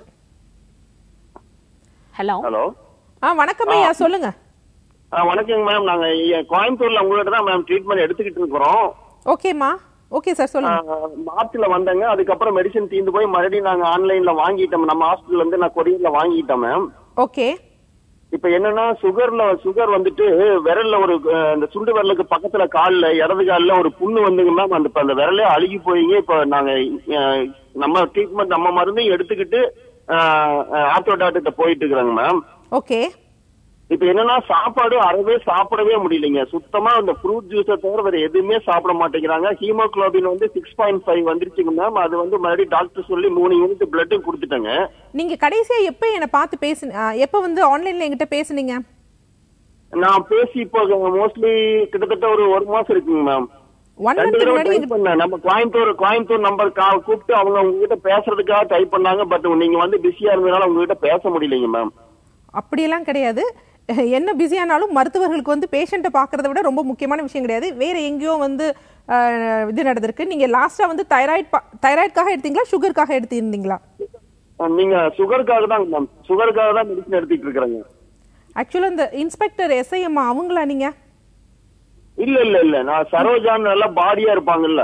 ஹலோ ஹலோ ஆ வணக்கம் ஐயா சொல்லுங்க வணக்கங்க மேம் நாங்க இ- கோயம்புத்தூர்ல உங்கள்கிட்ட தான் மேம் ட்ரீட்மெண்ட் எடுத்துக்கிட்டு இருக்கிறோம் ஓகேம்மா ஓகே சார் சொல்லுங்க ஆஹ், மார்ச்ல வந்தேங்க அதுக்கப்புறம் மெடிசன் தீர்ந்து போய் மறுபடியும் நாங்க ஆன்லைன்ல வாங்கிட்டோம் நம்ம ஹாஸ்பிட்டல்ல இருந்து நான் கொரியர்ல வாங்கிட்டோம் மேம் ஓகே இப்ப என்னன்னா சுகர்ல சுகர் வந்துட்டு விரல்ல ஒரு அஹ், இந்த சுண்டு விரலுக்கு பக்கத்துல கால்ல இடது கால்ல ஒரு புண்ணு வந்துங்க மேம் அந்த இப்ப அந்த விரலே அழுகி போயிங்க இப்ப நாங்க அஹ், நம்ம ட்ரீட்மெண்ட் நம்ம மருந்தையும் எடுத்துக்கிட்டு ஆர்த்தோ டாக்டர்கிட்ட போயிட்டு இருக்கிறாங்க மேம் ஓகே இப்ப என்னன்னா சாப்பாடு அறவே சாப்பிடவே முடியலைங்க சுத்தமா அந்த ஃப்ரூட் ஜூஸை தவிர வேற எதுவுமே சாப்பிட மாட்டேங்கிறாங்க ஹீமோகுளோபின் வந்து சிக்ஸ் பாயிண்ட் ஃபைவ் வந்துருச்சுங்க மேம் அது வந்து மறுபடியும் டாக்டர் சொல்லி மூணு யூனிட் பிளட்டும் கொடுத்துட்டேங்க நீங்க கடைசியா எப்போ என்னை பார்த்து பேசு எப்போ வந்து ஆன்லைன்ல என்கிட்ட பேசுனீங்க நான் பேசி இப்போ மோஸ்ட்லி கிட்டத்தட்ட ஒரு ஒரு மாசம் இருக்குங்க மேம் ஒன் ரெண்டு மந்த் தடவை முன்னாடி ட்ரை பண்ணேன் நம்ம கோயம்புத்தூர் கோயம்புத்தூர் நம்பர் கூப்பிட்டு அவங்க உங்ககிட்ட பேசுறதுக்காக ட்ரை பண்ணாங்க பட் நீங்க வந்து பிஸியா இருந்ததுனால உங்ககிட்ட பேச முடியலைங்க மேம் அப்படியெல்லாம் கிடையாது என்ன பிஸியானாலும் மருத்துவர்களுக்கு வந்து பேஷண்ட்டை பார்க்கறத விட ரொம்ப முக்கியமான விஷயம் கிடையாது வேற எங்கேயோ வந்து அஹ், இது நடந்திருக்கு நீங்க லாஸ்டா வந்து தைராய்டு தைராய்டுக்காக எடுத்தீங்களா சுகருக்காக எடுத்திருந்தீங்களா அஹ் நீங்க சுகருக்காக தான் மேம் சுகருக்காக தான் மெடிசன் எடுத்துட்டு இருக்கிறேங்க ஆக்சுவலாக இந்த இன்ஸ்பெக்டர் எஸ்ஐஎம்மா அவங்களா நீங்க இல்ல இல்ல இல்ல நான் சரோஜான்னு நல்லா பாடியா இருப்பாங்கல்ல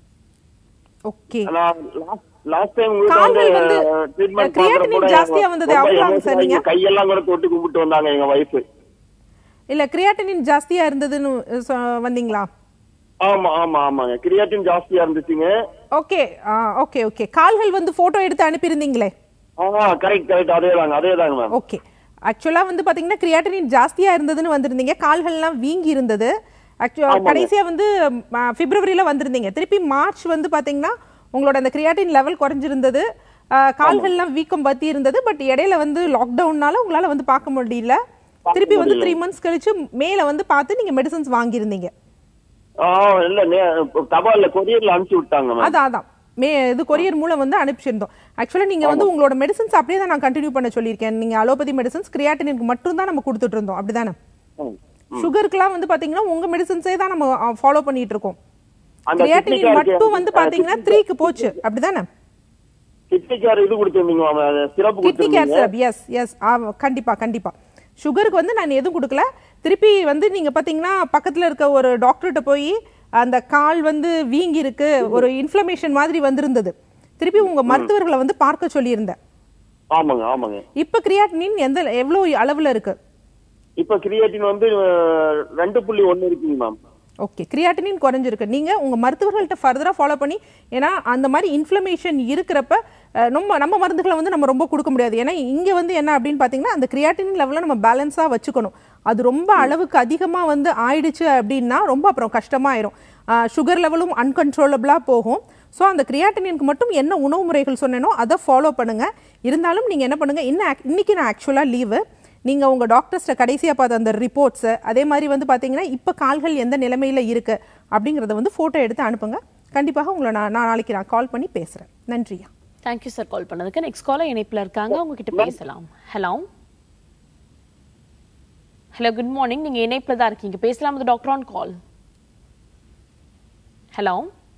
ஓகே நான் லாஸ்ட் டைம் உங்ககிட்ட வந்து கால்கள் வந்து, ட்ரீட்மெண்ட் creatinine ஜாஸ்தியா வந்தது, அவங்களாங்க சார் நீங்க? கையெல்லாம் கூட தொட்டு கும்பிட்டு வந்தாங்க எங்க வைஃப் இல்ல கிரியாட்டினின் ஜாஸ்தியா இருந்ததுன்னு சொ- வந்தீங்களா ஆமா ஆமா ஆமாங்க கிரியாட்டின் ஜாஸ்தியா இருந்துச்சுங்க ஓகே ஓகே ஓகே கால்கள் வந்து போட்டோ எடுத்து அனுப்பியிருந்தீங்களே ஆ கரெக்ட் கரெக்ட் அதேதாங்க அதேதாங்க மேம் ஓகே ஆக்சுவலா வந்து பாத்தீங்கன்னா கிரியாட்டினின் ஜாஸ்தியா இருந்ததுன்னு வந்திருந்தீங்க கால்கள்லாம் வீங்கி இருந்தது ஆக்சுவலா ஆமாங்க. கடைசியா வந்து ம, பிப்ரவரியில வந்திருந்தீங்க திருப்பி மார்ச் வந்து பாத்தீங்கன்னா உங்களோட அந்த கிரியாட்டின் லெவல் குறைஞ்சிருந்தது ஆ, கால்கள்லாம் வீக்கம் பத்தி இருந்தது பட் இடையில வந்து லாக்டவுன்னால உங்களால வந்து பார்க்க முடியல திருப்பி வந்து முடியல. த்ரீ மந்த்ஸ் கழிச்சு மேல வந்து பார்த்து நீங்க மெடிசன்ஸ் வாங்கியிருந்தீங்க ஆ இல்ல நே- தபால்ல கொரியர்ல அனுப்பிச்சு விட்டாங்க மேம் அதான் அதான் மே இது கொரியர் மூலம் வந்து அனுப்பிச்சிருந்தோம் ஆக்சுவலா நீங்க வந்து உங்களோட மெடிசன்ஸ் அப்படியே தான் நான் கண்டினியூ பண்ண சொல்லியிருக்கேன் நீங்க அலோபதி மெடிசன்ஸ் கிரியாட்டினுக்கு மட்டும் தான் நம்ம கொடுத்துட்டு இருந்தோம் அப்படிதானே ம். சுகருக்குலாம் வந்து பாத்தீங்கன்னா உங்க மெடிசன்ஸே தான் நம்ம ஃபாலோ பண்ணிட்டு இருக்கோம் அந்த கிரியாட்டினின் கிட்னிக்காருக்கு மட்டும் வந்து அந்த பாத்தீங்கன்னா த்ரீக்கு போச்சு அப்படிதானே கிட்னிக்கார் இது கொடுத்துருந்தீங்க மேம் சிறப்பு கிட்னி கேர் கொடுத்துருந்தீங்க சிரப் எஸ் எஸ் கண்டிப்பா கண்டிப்பா சுகருக்கு வந்து நான் எதுவும் கொடுக்கல திருப்பி வந்து நீங்க பாத்தீங்கன்னா பக்கத்துல இருக்க ஒரு டாக்டர்கிட்ட போய் அந்த கால் வந்து வீங்கி இருக்கு ஒரு இன்ஃப்ளமேஷன் மாதிரி வந்திருந்தது திருப்பி உங்க மருத்துவர்களை வந்து பார்க்க சொல்லியிருந்தேன் ஆமாங்க ஆமாங்க இப்ப கிரியாட்டினின் எந்த எவ்வளவு அளவுல இருக்கு இப்ப கிரியாட்டின் வந்து அஹ், ரெண்டு புள்ளி ஒண்ணு இருக்குங்க மேம் ஓகே கிரியாட்டினின் குறைஞ்சிருக்கு நீங்க உங்க மருத்துவர்கள்ட்ட ஃபர்தரா ஃபாலோ பண்ணி ஏன்னா அந்த மாதிரி இன்ஃப்ளமேஷன் இருக்கிறப்ப அஹ், நம்ம நம்ம மருந்துகளை வந்து நம்ம ரொம்ப கொடுக்க முடியாது ஏன்னா இங்க வந்து என்ன அப்படின்னு பாத்தீங்கன்னா அந்த கிரியாட்டினின் லெவலை நம்ம பேலன்ஸா வச்சுக்கணும் அது ரொம்ப அளவுக்கு அதிகமா வந்து ஆயிடுச்சு அப்படின்னா ரொம்ப அப்புறம் கஷ்டமாயிரும் சுகர் லெவலும் அன்கன்ட்ரோலபிளா போகும் ஸோ அந்த கிரியாட்டினினுக்கு மட்டும் என்ன உணவு முறைகள் சொன்னேனோ அதை ஃபாலோ பண்ணுங்க இருந்தாலும் நீங்க என்ன பண்ணுங்க இன்னும் ac- இன்னைக்கு நான் ஆக்சுவலா லீவு நீங்கள் உங்கள் டாக்டர்ஸ்ட்ட கடைசியாக பார்த்த அந்த ரிப்போர்ட்ஸை அதே மாதிரி வந்து பார்த்தீங்கன்னா இப்போ கால்கள் எந்த நிலைமையில் இருக்கு அப்படிங்கிறத வந்து ஃபோட்டோ எடுத்து அனுப்புங்க கண்டிப்பாக உங்களை நான் நான் நாளைக்கு நான் கால் பண்ணி பேசுகிறேன் நன்றியா தேங்க்யூ சார் கால் பண்ணதுக்கு நெக்ஸ்ட் காலர் இணைப்புல இருக்காங்க உங்ககிட்ட பேசலாம் ஹலோ ஹலோ குட் மார்னிங் நீங்க இணைப்புல தான் இருக்கீங்க பேசலாம் அது டாக்டர் ஆன் கால் ஹலோ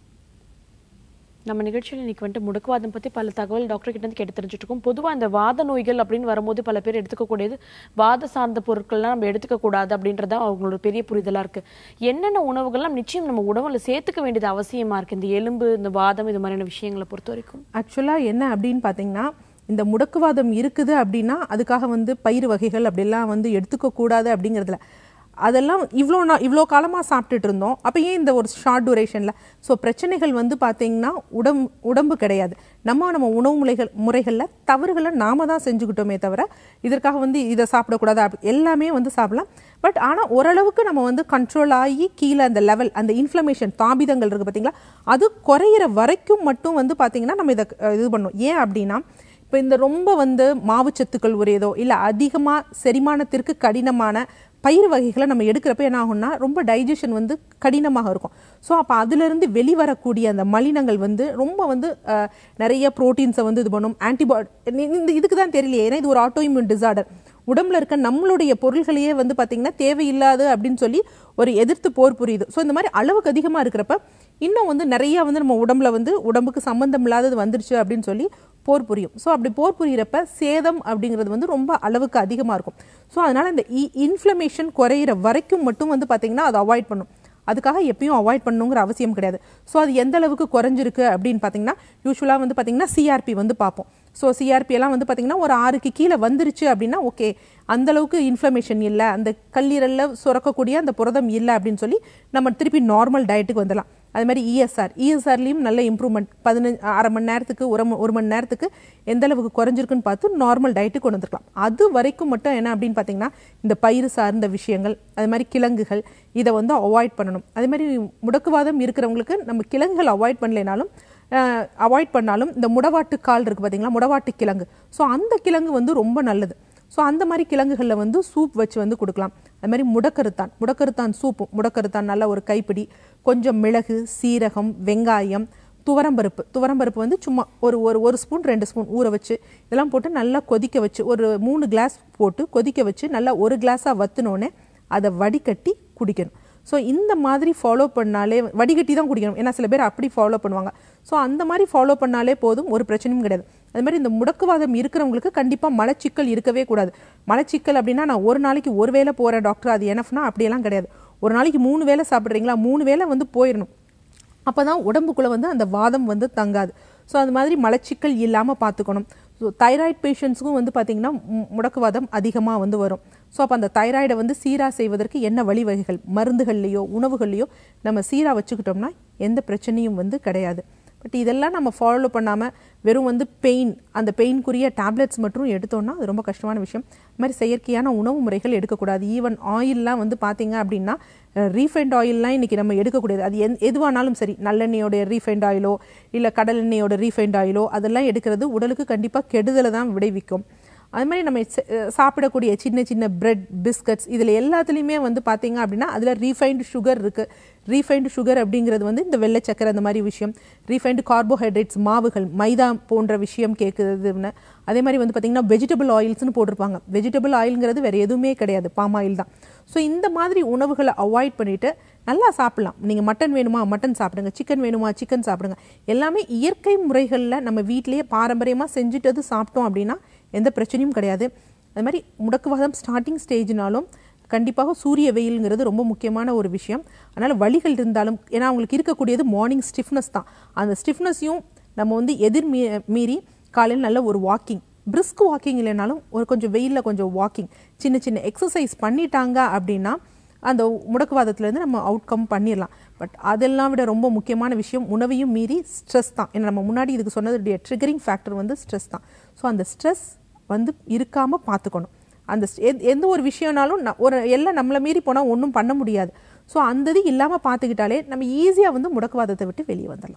நம்ம நிகழ்ச்சியில் இன்னைக்கு வந்துட்டு முடக்குவாதம் பத்தி பல தகவல் டாக்டர் கிட்ட இருந்து கேட்டு தெரிஞ்சுட்டு இருக்கோம் பொதுவா இந்த வாத நோய்கள் அப்படின்னு வரும்போது பல பேர் எடுத்துக்கக்கூடியது வாத சார்ந்த பொருட்கள்லாம் நம்ம எடுத்துக்க கூடாது அப்படின்றத அவங்களோட பெரிய புரிதலா இருக்கு என்னென்ன உணவுகள்லாம் நிச்சயம் நம்ம உணவுல சேர்த்துக்க வேண்டியது அவசியமா இருக்கு இந்த எலும்பு இந்த வாதம் இது மாதிரியான விஷயங்களை பொறுத்த வரைக்கும் ஆக்சுவலாக என்ன அப்படின்னு பார்த்தீங்கன்னா இந்த முடக்குவாதம் இருக்குது அப்படின்னா அதுக்காக வந்து பயிர் வகைகள் அப்படிலாம் வந்து எடுத்துக்க கூடாது அப்படிங்கிறதுல அதெல்லாம் இவ்வளோ நான் இவ்வளோ காலமாக சாப்பிட்டுட்டு இருந்தோம் அப்போ ஏன் இந்த ஒரு ஷார்ட் டூரேஷனில் ஸோ பிரச்சனைகள் வந்து பார்த்தீங்கன்னா உடம் உடம்பு கிடையாது நம்ம நம்ம உணவு முறைகள் முறைகளில் தவறுகளை நாம தான் செஞ்சுக்கிட்டோமே தவிர இதற்காக வந்து இதை சாப்பிடக்கூடாது அப்படி எல்லாமே வந்து சாப்பிடலாம் பட் ஆனால் ஓரளவுக்கு நம்ம வந்து கண்ட்ரோல் ஆகி கீழே அந்த லெவல் அந்த இன்ஃப்ளமேஷன் தாபிதங்கள் இருக்குது பார்த்தீங்களா அது குறையிற வரைக்கும் மட்டும் வந்து பார்த்தீங்கன்னா நம்ம இதை அஹ், இது பண்ணணும் ஏன் அப்படின்னா இப்போ இந்த ரொம்ப வந்து மாவுச்சத்துக்கள் உரியதோ இல்லை அதிகமாக செரிமானத்திற்கு கடினமான பயிர் வகைகளை நம்ம எடுக்கிறப்ப என்ன ஆகும்னா ரொம்ப டைஜஷன் வந்து கடினமாக இருக்கும் ஸோ அப்போ அதிலிருந்து வெளிவரக்கூடிய அந்த மலினங்கள் வந்து ரொம்ப வந்து அஹ், நிறைய ப்ரோட்டீன்ஸை வந்து இது பண்ணும் ஆன்டிபாடி இந்த இதுக்கு தான் தெரியலையே ஏன்னா இது ஒரு ஆட்டோஇம்யூன் டிசார்டர் உடம்புல இருக்க நம்மளுடைய பொருள்களையே வந்து பார்த்தீங்கன்னா தேவையில்லாது அப்படின்னு சொல்லி ஒரு எதிர்த்து போர் புரியுது ஸோ இந்த மாதிரி அளவுக்கு அதிகமாக இருக்கிறப்ப இன்னும் வந்து நிறைய வந்து நம்ம உடம்புல வந்து உடம்புக்கு சம்பந்தம் இல்லாதது வந்துருச்சு அப்படின்னு சொல்லி போர் புரியும் ஸோ அப்படி போர் புரியிறப்ப சேதம் அப்படிங்கிறது வந்து ரொம்ப அளவுக்கு அதிகமாக இருக்கும் ஸோ அதனால இந்த இன்ஃப்ளமேஷன் குறையிற வரைக்கும் மட்டும் வந்து பார்த்தீங்கன்னா அதை அவாய்ட் பண்ணும் அதுக்காக எப்பயும் அவாய்ட் பண்ணணுங்கிற அவசியம் கிடையாது ஸோ அது எந்த அளவுக்கு குறைஞ்சிருக்கு அப்படின்னு பார்த்தீங்கன்னா யூஸ்வலாக வந்து பார்த்தீங்கன்னா சிஆர்பி வந்து பார்ப்போம் ஸோ சிஆர்பி எல்லாம் வந்து பார்த்தீங்கன்னா ஒரு ஆறுக்கு கீழே வந்துருச்சு அப்படின்னா ஓகே அந்த அளவுக்கு இன்ஃப்ளமேஷன் இல்லை அந்த கல்லீரலில் சுரக்கக்கூடிய அந்த புரதம் இல்லை அப்படின்னு சொல்லி நம்ம திருப்பி நார்மல் டயட்டுக்கு வந்துடலாம் அது மாதிரி இஎஸ்ஆர் இஎஸ்ஆர்லேயும் நல்ல இம்ப்ரூவ்மெண்ட் பதினஞ்சு அரை மணி நேரத்துக்கு ஒரு ம- ஒரு மணி நேரத்துக்கு எந்த அளவுக்கு குறைஞ்சிருக்குன்னு பார்த்து நார்மல் டயட்டுக்கு கொண்டு வந்துருக்கலாம் அது வரைக்கும் மட்டும் என்ன அப்படின்னு பார்த்தீங்கன்னா இந்த பயிர் சார்ந்த விஷயங்கள் அது மாதிரி கிழங்குகள் இதை வந்து அவாய்ட் பண்ணணும் அதே மாதிரி முடக்குவாதம் இருக்கிறவங்களுக்கு நம்ம கிழங்குகள் அவாய்ட் பண்ணலைனாலும் அவாய்ட் பண்ணாலும் இந்த முடவாட்டு கால் இருக்குது பார்த்தீங்களா முடவாட்டு கிழங்கு ஸோ அந்த கிழங்கு வந்து ரொம்ப நல்லது ஸோ அந்த மாதிரி கிழங்குகளில் வந்து சூப் வச்சு வந்து கொடுக்கலாம் அது மாதிரி முடக்கருத்தான் முடக்கருத்தான் சூப்பும் முடக்கருத்தான் நல்ல ஒரு கைப்பிடி கொஞ்சம் மிளகு சீரகம் வெங்காயம் துவரம்பருப்பு துவரம்பருப்பு வந்து சும்மா ஒரு ஒரு ஒரு ஸ்பூன் ரெண்டு ஸ்பூன் ஊற வச்சு இதெல்லாம் போட்டு நல்லா கொதிக்க வச்சு ஒரு மூணு கிளாஸ் போட்டு கொதிக்க வச்சு நல்லா ஒரு கிளாஸாக வத்துனோடனே அதை வடிகட்டி குடிக்கணும் ஸோ இந்த மாதிரி ஃபாலோ பண்ணாலே வடிகட்டி தான் குடிக்கணும் ஏன்னா சில பேர் அப்படி ஃபாலோ பண்ணுவாங்க ஸோ அந்த மாதிரி ஃபாலோ பண்ணாலே போதும் ஒரு பிரச்சனையும் கிடையாது அது மாதிரி இந்த முடக்குவாதம் இருக்கிறவங்களுக்கு கண்டிப்பாக மலச்சிக்கல் இருக்கவே கூடாது மலச்சிக்கல் அப்படின்னா நான் ஒரு நாளைக்கு ஒரு வேளை போகிறேன் டாக்டர் அது எனஃப்னா அப்படியெல்லாம் கிடையாது ஒரு நாளைக்கு மூணு வேளை சாப்பிட்றீங்களா மூணு வேளை வந்து போயிடணும் அப்போ தான் உடம்புக்குள்ளே வந்து அந்த வாதம் வந்து தங்காது ஸோ அது மாதிரி மலச்சிக்கல் இல்லாமல் பார்த்துக்கணும் ஸோ தைராய்டு பேஷண்ட்ஸுக்கும் வந்து பார்த்திங்கன்னா மு- முடக்குவாதம் அதிகமாக வந்து வரும் ஸோ அப்போ அந்த தைராய்டை வந்து சீராக செய்வதற்கு என்ன வழிவகைகள் மருந்துகள்லையோ உணவுகள்லையோ நம்ம சீராக வச்சுக்கிட்டோம்னா எந்த பிரச்சனையும் வந்து கிடையாது பட் இதெல்லாம் நம்ம ஃபாலோ பண்ணாமல் வெறும் வந்து பெயின் அந்த பெயின்குரிய டேப்லெட்ஸ் மட்டும் எடுத்தோம்னா அது ரொம்ப கஷ்டமான விஷயம் இது மாதிரி செயற்கையான உணவு முறைகள் எடுக்கக்கூடாது ஈவன் ஆயில்லாம் வந்து பார்த்தீங்க அப்படின்னா ரீஃபைண்ட் ஆயில்லாம் இன்றைக்கி நம்ம எடுக்கக்கூடியது அது எந் எதுவானாலும் சரி நல்லெண்ணெயோட ரீஃபைண்ட் ஆயிலோ இல்லை கடலெண்ணெயோட ரீஃபைண்ட் ஆயிலோ அதெல்லாம் எடுக்கிறது உடலுக்கு கண்டிப்பாக கெடுதலை தான் விளைவிக்கும் அது மாதிரி நம்ம செ- அஹ் சாப்பிடக்கூடிய சின்ன சின்ன பிரெட் பிஸ்கட்ஸ் இதில் எல்லாத்துலேயுமே வந்து பார்த்தீங்க அப்படின்னா அதில் ரீஃபைண்டு சுகர் இருக்குது ரீஃபைண்டு சுகர் அப்படிங்கிறது வந்து இந்த வெள்ளை சக்கரை அந்த மாதிரி விஷயம் ரீஃபைண்டு கார்போஹைட்ரேட்ஸ் மாவுகள் மைதா போன்ற விஷயம் கேட்குறதுன்னு அதே மாதிரி வந்து பார்த்தீங்கன்னா வெஜிடபிள் ஆயில்ஸ்னு போட்டிருப்பாங்க வெஜிடபிள் ஆயில்ங்கிறது வேறு எதுவுமே கிடையாது பாம் ஆயில் தான் ஸோ இந்த மாதிரி உணவுகளை அவாய்ட் பண்ணிட்டு நல்லா சாப்பிடலாம் நீங்கள் மட்டன் வேணுமா மட்டன் சாப்பிடுங்க சிக்கன் வேணுமா சிக்கன் சாப்பிடுங்க எல்லாமே இயற்கை முறைகளில் நம்ம வீட்டிலேயே பாரம்பரியமாக செஞ்சுட்டது சாப்பிட்டோம் அப்படின்னா எந்த பிரச்சனையும் கிடையாது அது மாதிரி முடக்குவாதம் ஸ்டார்டிங் ஸ்டேஜ்னாலும் கண்டிப்பாக சூரிய வெயிலுங்கிறது ரொம்ப முக்கியமான ஒரு விஷயம் அதனால் வலிகள் இருந்தாலும் ஏன்னா அவங்களுக்கு இருக்கக்கூடியது மார்னிங் ஸ்டிஃப்னஸ் தான் அந்த ஸ்டிஃப்னஸையும் நம்ம வந்து எதிர் மீ மீறி காலையில் நல்ல ஒரு வாக்கிங் பிரிஸ்க் வாக்கிங் இல்லைனாலும் ஒரு கொஞ்சம் வெயிலில் கொஞ்சம் வாக்கிங் சின்ன சின்ன எக்ஸசைஸ் பண்ணிட்டாங்க அப்படின்னா அந்த முடக்குவாதத்துலேருந்து நம்ம அவுட்கம் பண்ணிடலாம் பட் அதெல்லாம் விட ரொம்ப முக்கியமான விஷயம் உணவையும் மீறி ஸ்ட்ரெஸ் தான் ஏன்னா நம்ம முன்னாடி இதுக்கு சொன்னதுடைய ட்ரிகரிங் ஃபேக்டர் வந்து ஸ்ட்ரெஸ் தான் ஸோ அந்த ஸ்ட்ரெஸ் வந்து இருக்காமல் பார்த்துக்கணும் அந்த st- எந்த- எந்த ஒரு விஷயம்னாலும் ந- ஒரு எல்லாம் நம்மளை மீறி போனால் ஒன்றும் பண்ண முடியாது ஸோ அந்த இது இல்லாமல் பார்த்துக்கிட்டாலே நம்ம ஈஸியாக வந்து முடக்குவாதத்தை விட்டு வெளியே வந்துடலாம்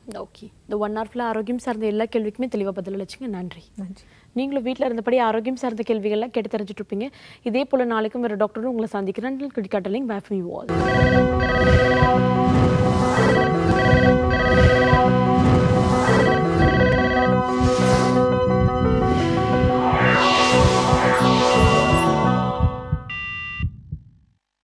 ஓகே இந்த ஒன் ஹவர் ஃபுல்லாக ஆரோக்கியம் சார்ந்த எல்லா கேள்விக்குமே தெளிவாக பதில் அளிச்சிங்க நன்றி நன்றி நீங்களும் வீட்டில் இருந்தபடி ஆரோக்கியம் சார்ந்த கேள்விகள்லாம் கேட்டு தெரிஞ்சுட்டு இருப்பீங்க இதே போல் நாளைக்கும் வேறு டாக்டரும் உங்களை சந்திக்கிறேன் கிரிக்காட்டலிங் பேஃபி வால்